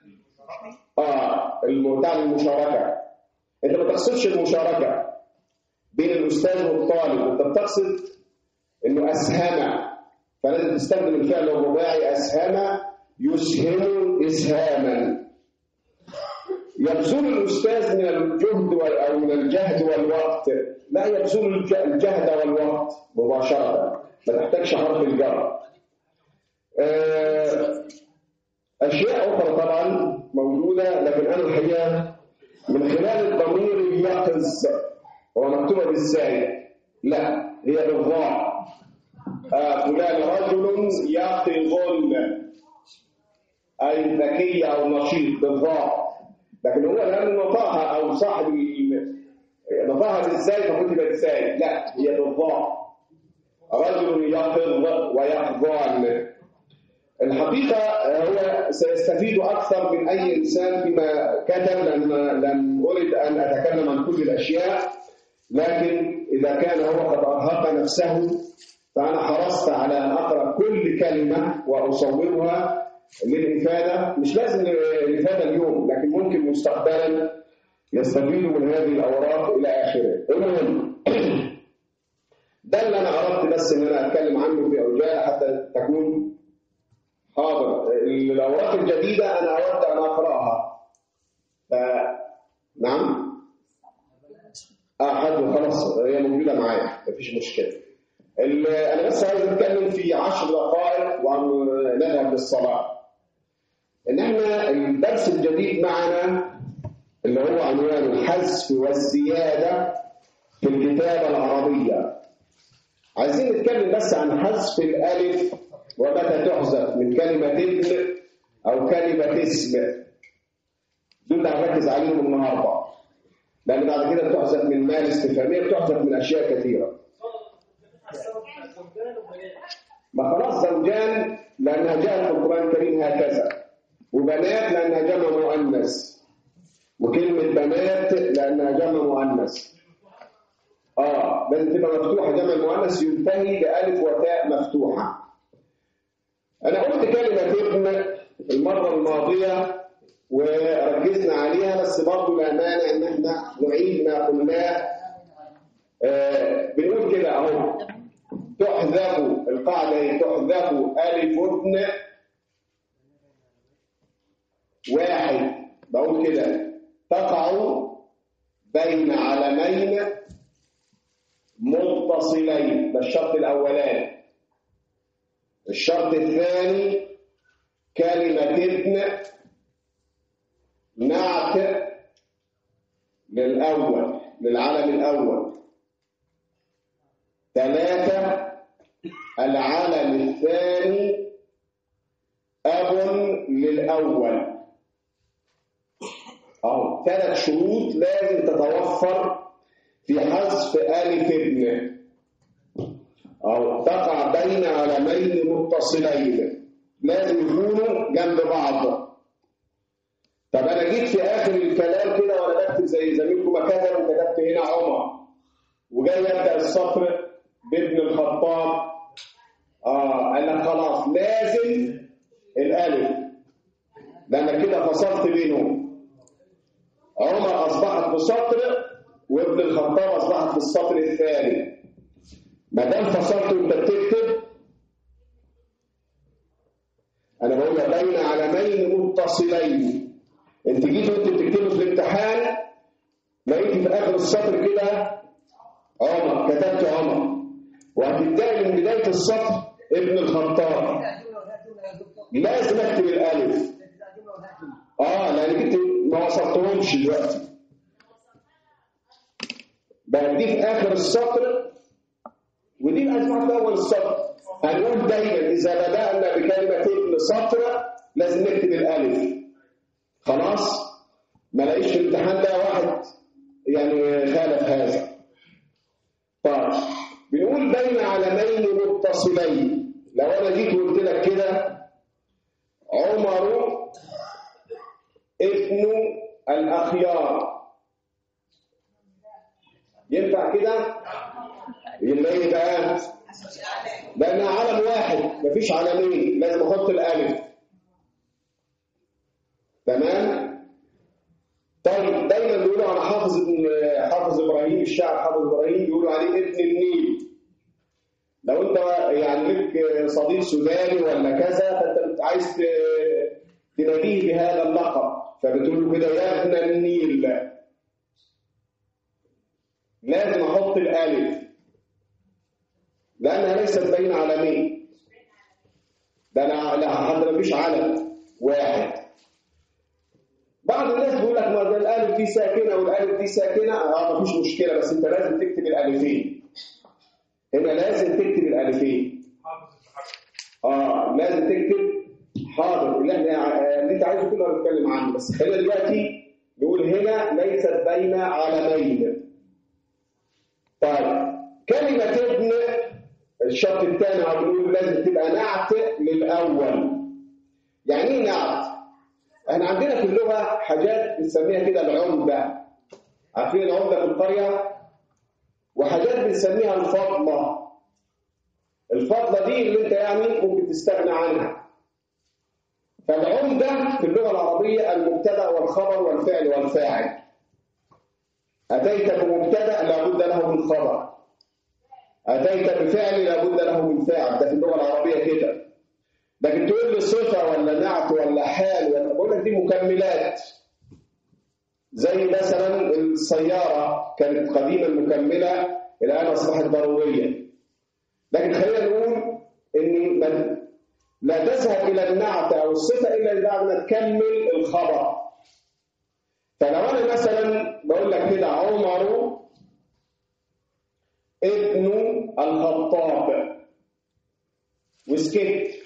اه بتاع المشاركه انت ما تقصدش المشاركه بين الاستاذ والطالب انت بتقصد انه اسهم فلازم تستخدم الفعل الرباعي اسهم يسهم اسهاما يبذل الاستاذ من الجهد وال- او من الجهد والوقت لا يبذل الج- الجهد والوقت مباشره ما تحتاجش حرف الجر آه، اشياء اخرى طبعا موجوده لكن انا الحقيقه من خلال الضمير اليقظ هو مكتوبه بالزاي لا هي بالضاء آه، فلان رجل يقظ اي ذكي او نشيط بالضاء لكن هو لان نطقها او صاحب ال- نطقها بالزاي فكتب ازاي لا هي بالضاء رجل يقظ ويقظان الحقيقة هو سيستفيد أكثر من أي إنسان فيما كتب لأن لم أرد أن أتكلم عن كل الأشياء لكن إذا كان هو قد أرهق نفسه فأنا حرصت على أن أقرأ كل كلمة وأصورها للإفادة مش لازم الإفادة اليوم لكن ممكن مستقبلا يستفيدوا من هذه الأوراق إلى آخره المهم ده اللي أنا أردت بس إن أنا أتكلم عنه في عجالة حتى تكون حاضر الأوراق الجديدة أنا أود أن أقرأها ف... نعم اه حد خلاص هي موجودة معايا مفيش مشكلة ال- أنا بس عايز أتكلم في عشر دقائق ونذهب للصلاة إن إحنا الدرس الجديد معنا اللي هو عنوان الحذف والزيادة في الكتابة العربية عايزين نتكلم بس عن حذف الألف ومتى تحذف من كلمة ابن أو كلمة اسم دول اللي هنركز عليهم النهارده لأن بعد كده بتحذف من مال استفهامية بتحذف من أشياء كثيرة ما خلاص زوجان لأنها جاءت في القرآن الكريم هكذا وبنات لأنها جمع مؤنث وكلمة بنات لأنها جمع مؤنث اه لازم تبقى مفتوحة جمع مؤنث ينتهي بألف وتاء مفتوحة أنا قلت كلمة ابن المرة الماضية وركزنا عليها بس برضه لا مانع إن احنا نعيد ما قلناه آه بنقول كده أهو تحذف القاعدة هي تحذف ألف ابن واحد بقول كده تقع بين علمين متصلين ده الشرط الأولاني الشرط الثاني كلمة ابن نعت للأول للعلم الأول ثلاثة العلم الثاني أب للأول أو ثلاث شروط لازم تتوفر في حذف ألف ابن أو تقع بين علمين متصلين لازم يكونوا جنب بعض طب أنا جيت في آخر الكلام كده وأنا بكتب زي زميلكم ما كتب وكتبت هنا عمر وجاي أبدأ السطر بابن الخطاب آه قال لك خلاص لازم الألف لأنك كده فصلت بينهم عمر أصبحت في سطر وابن الخطاب أصبحت في السطر الثاني ما دام فصلت وانت بتكتب انا بقول بين علمين متصلين انت جيت وانت بتكتبه في الامتحان لقيت في اخر السطر كده عمر كتبت عمر وهتبداي من بدايه السطر ابن الخطاب لازم اكتب الالف اه لان كنت ما وصلتهمش دلوقتي بدي في اخر السطر ودي الأجمع في أول السطر هنقول دايما إذا بدأنا بكلمة ابن سطر لازم نكتب الألف خلاص ما لاقيش في الامتحان ده واحد يعني خالف هذا طيب بنقول بين علمين متصلين لو أنا جيت وقلت لك كده عمر ابن الأخيار ينفع كده؟ يبقى ايه بقى لانها علم واحد مفيش علمين لازم احط الالف تمام طيب دايما بيقولوا على حافظ ابن حافظ ابراهيم الشاعر حافظ ابراهيم بيقولوا عليه ابن النيل لو انت يعني لك صديق سوداني ولا كذا فانت عايز تناديه بهذا اللقب فبتقول له كده يا ابن النيل لازم احط الالف لأنها ليست بين علمين ده أنا لا حتى مفيش علم واحد بعض الناس بيقول لك ما ده الألف دي ساكنة والألف دي ساكنة اه مفيش مشكلة بس أنت لازم تكتب الألفين هنا لازم تكتب الألفين اه لازم تكتب حاضر اللي احنا اللي انت عايزه كله هنتكلم عنه بس هنا دلوقتي نقول هنا ليست بين علمين طيب كلمة ابن الشرط الثاني هنقول لازم تبقى نعت للأول يعني ايه نعت؟ احنا عندنا في اللغة حاجات بنسميها كده العمدة عارفين العمدة في القرية؟ وحاجات بنسميها الفضلة الفضلة دي اللي انت يعني ممكن تستغنى عنها فالعمدة في اللغة العربية المبتدأ والخبر والفعل والفاعل أتيت بمبتدأ لابد له من خبر أتيت بفعل لابد له من فاعل ده في اللغة العربية كده لكن تقول لي صفة ولا نعت ولا حال ولا بقول لك دي مكملات زي مثلا السيارة كانت قديما مكملة الآن أصبحت ضرورية لكن خلينا نقول إن من لا تذهب إلى النعت أو الصفة إلا بعد ما تكمل الخبر فلو أنا مثلا بقول لك كده عمر ابن الخطاب وسكت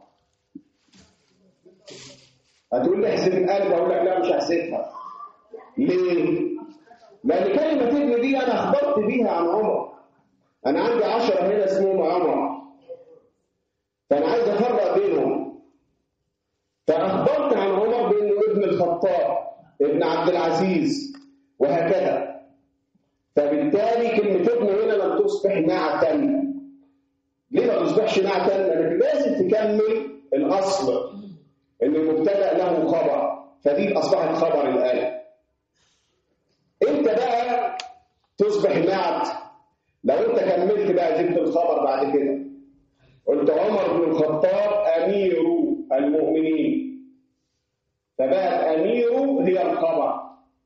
هتقول لي احسب الألف أقول لك لا مش هحسبها ليه؟ لأن كلمة ابن دي أنا أخبرت بيها عن عمر أنا عندي عشرة هنا اسمهم عمر فأنا عايز أفرق بينهم فأخبرت عن عمر بأنه ابن الخطاب ابن عبد العزيز وهكذا فبالتالي كلمة ابن هنا لم تصبح نعتا ليه ما تصبحش نعتا؟ لأنك لازم تكمل الأصل إن المبتدأ له خبر فدي أصبحت خبر الآن أنت بقى تصبح نعت لو أنت كملت بقى جبت الخبر بعد كده قلت عمر بن الخطاب أمير المؤمنين فبقى الأمير هي الخبر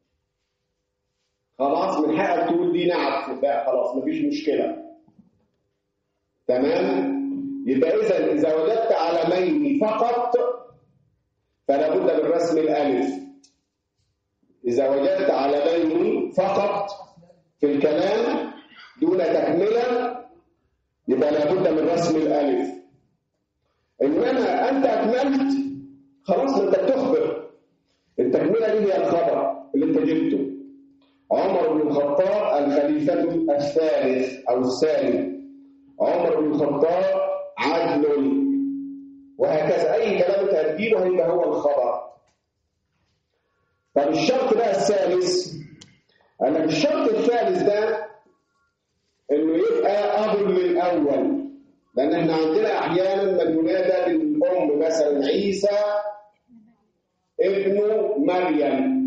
خلاص من حقك تقول دي نعت بقى خلاص مفيش مشكلة تمام يبقى إذا إذا وجدت علمين فقط فلا بد من رسم الألف إذا وجدت علمين فقط في الكلام دون تكملة يبقى لابد من رسم الألف إنما أنت أكملت خلاص أنت بتخبر التكملة دي هي الخبر اللي أنت جبته عمر بن الخطاب الخليفة الثالث أو الثاني عمر بن الخطاب عدل وهكذا أي كلام أنت هتجيبه هيبقى هو الخبر طب الشرط بقى الثالث قال لك الشرط الثالث ده انه يبقى امر للاول لان احنا عندنا احيانا من ينادى بالام مثلا عيسى ابن مريم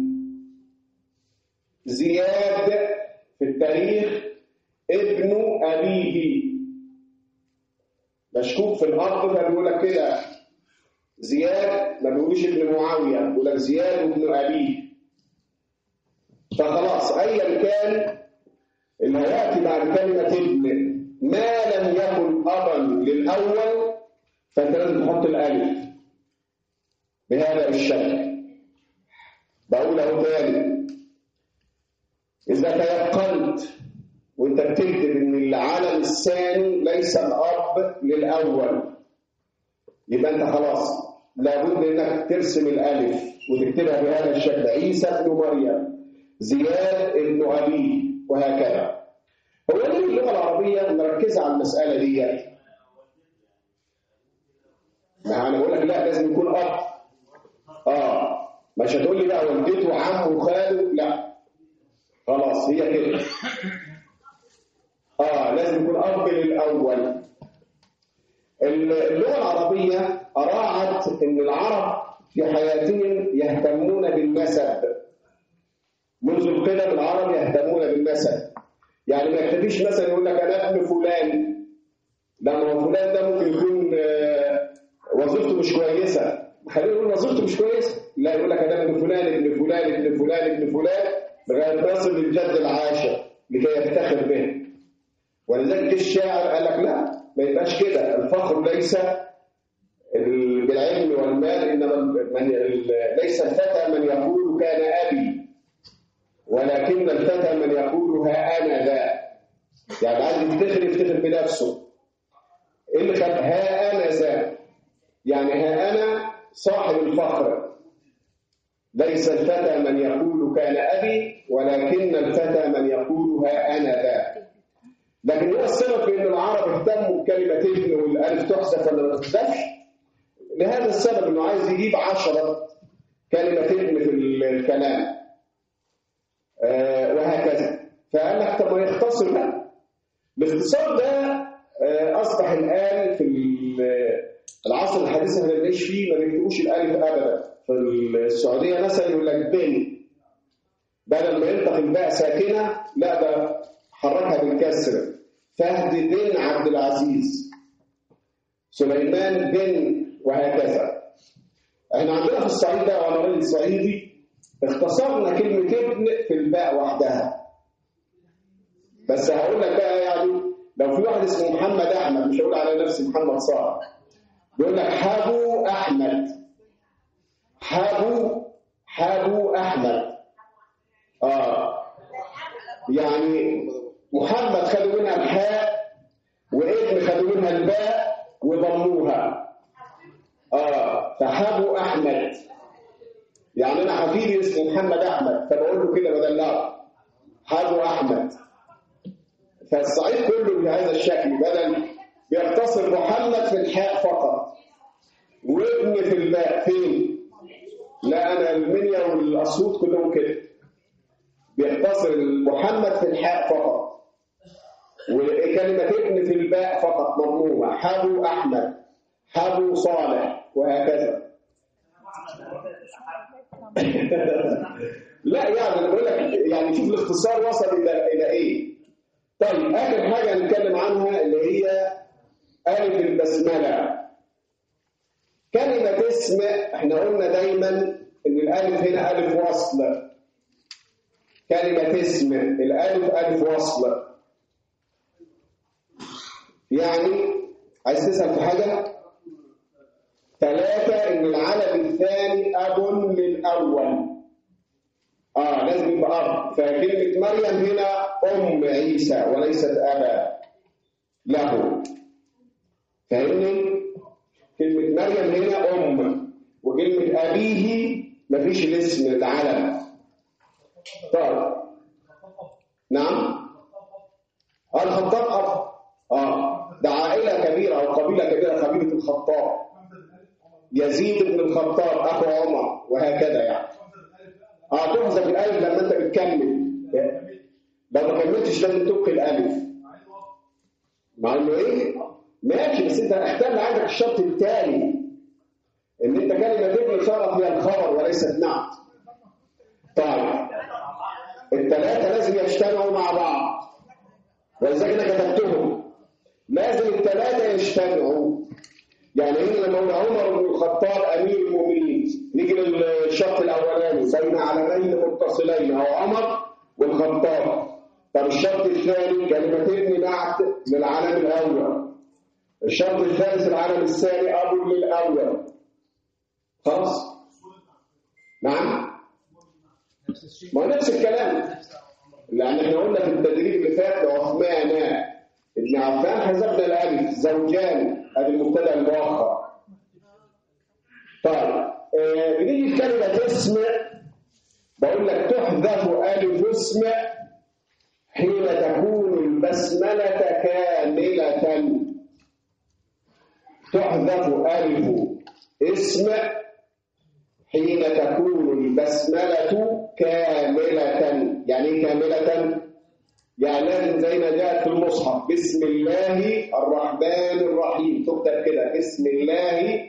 زياد في التاريخ ابن ابيه مشكوك في الارض فبيقول لك كده زياد ما بيقولش ابن معاويه بيقول لك زياد ابن ابيه فخلاص ايا كان اللي هياتي بعد كلمه ابن ما لم يكن ابا للاول فانت لازم تحط الالف بهذا الشكل بقول اهو تاني اذا تيقنت وانت بتكتب ان العالم الثاني ليس الاب للاول يبقى انت خلاص لابد انك ترسم الالف وتكتبها بهذا الشكل عيسى ابن مريم زياد ابن ابيه وهكذا هو ليه اللغه العربيه مركزه على المساله دي ما انا بقول لك لا لازم يكون اب اه مش هتقول لي بقى والدته وعمه وخاله لا خلاص هي كده اه لازم يكون اب للاول اللغه العربيه اراعت ان العرب في حياتهم يهتمون بالنسب منذ القدم العرب يهتمون بالنسب يعني ما يكتفيش مثلا يقول لك انا ابن فلان لا ما هو فلان ده ممكن يكون آه، وظيفته مش كويسه خلينا نقول وظيفته مش كويسه لا يقول لك انا ابن فلان ابن فلان ابن فلان ابن فلان لغايه تصل للجد العاشر لكي يفتخر به ولذلك الشاعر قال لك لا ما يبقاش كده الفخر ليس ال- بالعلم والمال انما من ال- ليس الفتى من يقول كان ابي ولكن الفتى من يقول ها انا ذا يعني عايز يفتخر يفتخر بنفسه ايه اللي خد ها انا ذا يعني ها انا صاحب الفخر ليس الفتى من يقول كان ابي ولكن الفتى من يقول ها انا ذا لكن هو السبب في ان العرب اهتموا بكلمه ابن والالف تحذف ولا ما تحذفش لهذا السبب انه عايز يجيب عشرة كلمه ابن في الكلام آه وهكذا فقال لك طب ما يختصر لا الاختصار ده آه اصبح الان في ال- العصر الحديث اللي بنعيش فيه ما بيكتبوش الالف ابدا في السعوديه مثلا يقول لك بن بدل ما ينطق الباء ساكنه لا ده حركها بالكسر فهد بن عبد العزيز سليمان بن وهكذا احنا عندنا في الصعيد ده وانا راجل صعيدي اختصرنا كلمه ابن في الباء وحدها بس هقول لك بقى يعني لو في واحد اسمه محمد احمد مش هقول على نفسي محمد صالح بيقول لك حابو احمد حابو حابو احمد اه يعني محمد خدوا منها الحاء وابن خدوا منها الباء وضموها اه فحابو احمد يعني انا حفيدي اسمه محمد احمد فبقول له كده بدلعه حابو احمد فالصعيد كله بهذا الشكل بدل بيقتصر محمد في الحاء فقط وابن في الباء فين لا انا المنيا والاسيوط كلهم كده بيختصر محمد في الحاء فقط وكلمة ابن في الباء فقط مضمومة حبو أحمد حبو صالح وهكذا لا يعني انا بقول لك يعني شوف الاختصار وصل الى الى ايه طيب اخر حاجه هنتكلم عنها اللي هي الف البسمله كلمه اسم احنا قلنا دايما ان الالف هنا الف وصل كلمه اسم الالف الف وصل يعني عايز تسال في حاجه ثلاثة إن العلم الثاني أب للأول آه لازم يبقى أب فكلمة مريم هنا أم عيسى وليست أبا له فاهمني؟ كلمة مريم هنا أم وكلمة أبيه مفيش الاسم العلم طيب نعم آه الخطاب أب آه ده عائلة كبيرة أو قبيلة كبيرة قبيلة الخطاب يزيد بن الخطاب اخو عمر وهكذا يعني اه تحذف الالف لما انت بتكمل لو ما كملتش لازم تبقي الالف مع انه ايه ماشي بس انت احتل عندك الشرط الثاني ان انت كلمه ابن صارت هي الخبر وليست نعت طيب الثلاثه لازم يجتمعوا مع بعض ولذلك انا كتبتهم لازم الثلاثه يجتمعوا يعني هنا لما نقول عمر بن الخطاب امير المؤمنين نيجي للشرط الاولاني بين علمين متصلين هو عمر والخطاب طب الشرط الثاني كلمه ابن بعد للعالم الاول الشرط الثالث العالم الثاني اب للاول خلاص نعم ما هو نفس الكلام لان احنا قلنا في التدريب اللي فات عثمان ابن عفان حذفنا الالف زوجان ادي المبتدا المؤخر طيب آه بنيجي كلمه اسم بقول لك تحذف الف اسم حين تكون البسمله كامله تحذف الف اسم حين تكون البسمله كامله يعني ايه كامله يعني لازم زي ما جاءت في المصحف بسم الله الرحمن الرحيم تكتب كده بسم الله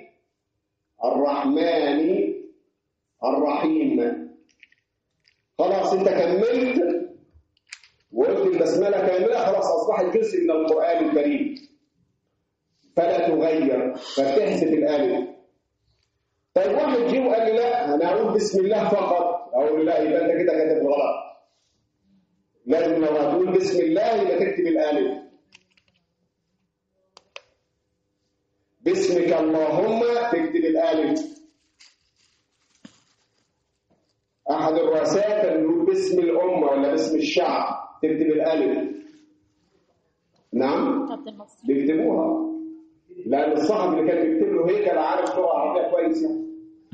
الرحمن الرحيم خلاص انت كملت وقلت البسمله كامله خلاص اصبحت جزء من القران الكريم فلا تغير فتحذف الالف طيب واحد جه وقال لي لا انا اقول بسم الله فقط اقول له لا يبقى انت كده كاتب غلط لازم لو هتقول بسم الله يبقى تكتب الالف باسمك اللهم تكتب الالف احد الرؤساء كان بيقول باسم الامه ولا باسم الشعب تكتب الالف نعم بيكتبوها لان الصحفي اللي كان بيكتب له هيكل عارف لغه عربيه كويس يعني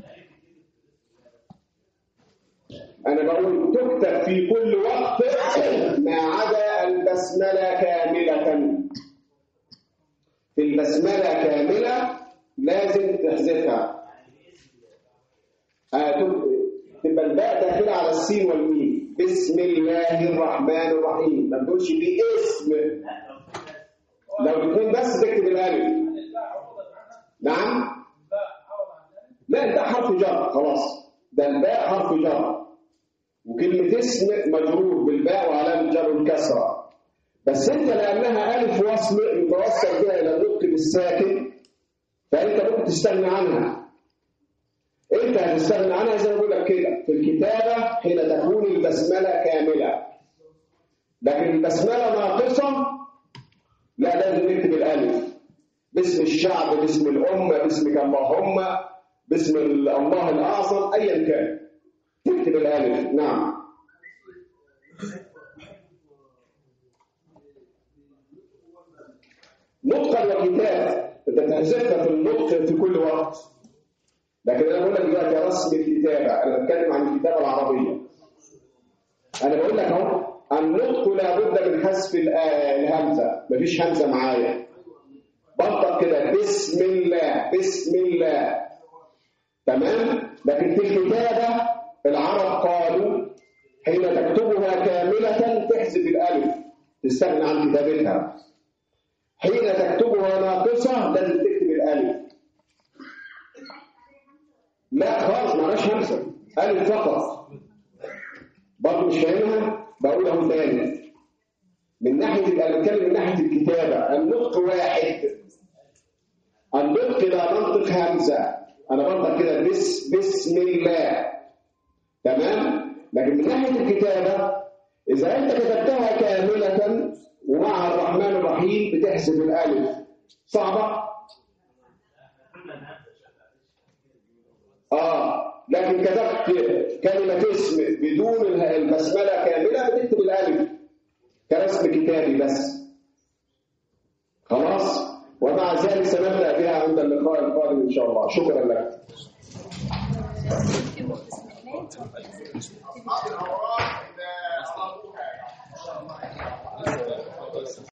أنا بقول تكتب في كل وقت ما عدا البسملة كاملة في البسملة كاملة لازم تحذفها تبقى الباء داخلة على السين والميم بسم الله الرحمن الرحيم ما تقولش باسم لو الاثنين بس تكتب الالف نعم لا الباء حرف جر خلاص ده الباء حرف جر وكلمة اسم مجرور بالباء وعلامة جر الكسرة بس انت لانها الف وصل متوصل بها الى النطق بالساكن فانت ممكن تستغنى عنها انت هتستغنى عنها زي ما بقول لك كده في الكتابة حين تكون البسملة كاملة لكن البسملة ناقصة لا لازم نكتب الالف باسم الشعب باسم الامة باسمك اللهم باسم الله الاعظم ايا كان تكتب الالف نعم نطقا وكتاب انت تحذفها في النطق في كل وقت لكن انا بقول لك دلوقتي رسم الكتابه انا بتكلم عن الكتابه العربيه انا بقول لك اهو النطق لابد من حذف الهمزه مفيش همزه معايا بنطق كده بسم الله بسم الله تمام لكن في الكتابة العرب قالوا حين تكتبها كاملة تحذف الألف تستغنى عن كتابتها حين تكتبها ناقصة لازم تكتب الألف لا خالص معناش همسة ألف فقط برضه مش فاهمها بقول اهو تاني من ناحية أنا بتكلم من ناحية الكتابة النطق واحد النطق لا منطق همزة أنا بنطق كده بس بسم الله تمام لكن من ناحية الكتابة إذا أنت كتبتها كاملة ومع الرحمن الرحيم بتحسب الألف صعبة؟ آه لكن كتبت كلمة اسم بدون البسملة كاملة بتكتب الألف كرسم كتابي بس خلاص ومع ذلك سنبدأ بها عند اللقاء القادم إن شاء الله شكرا لك الاستثناءات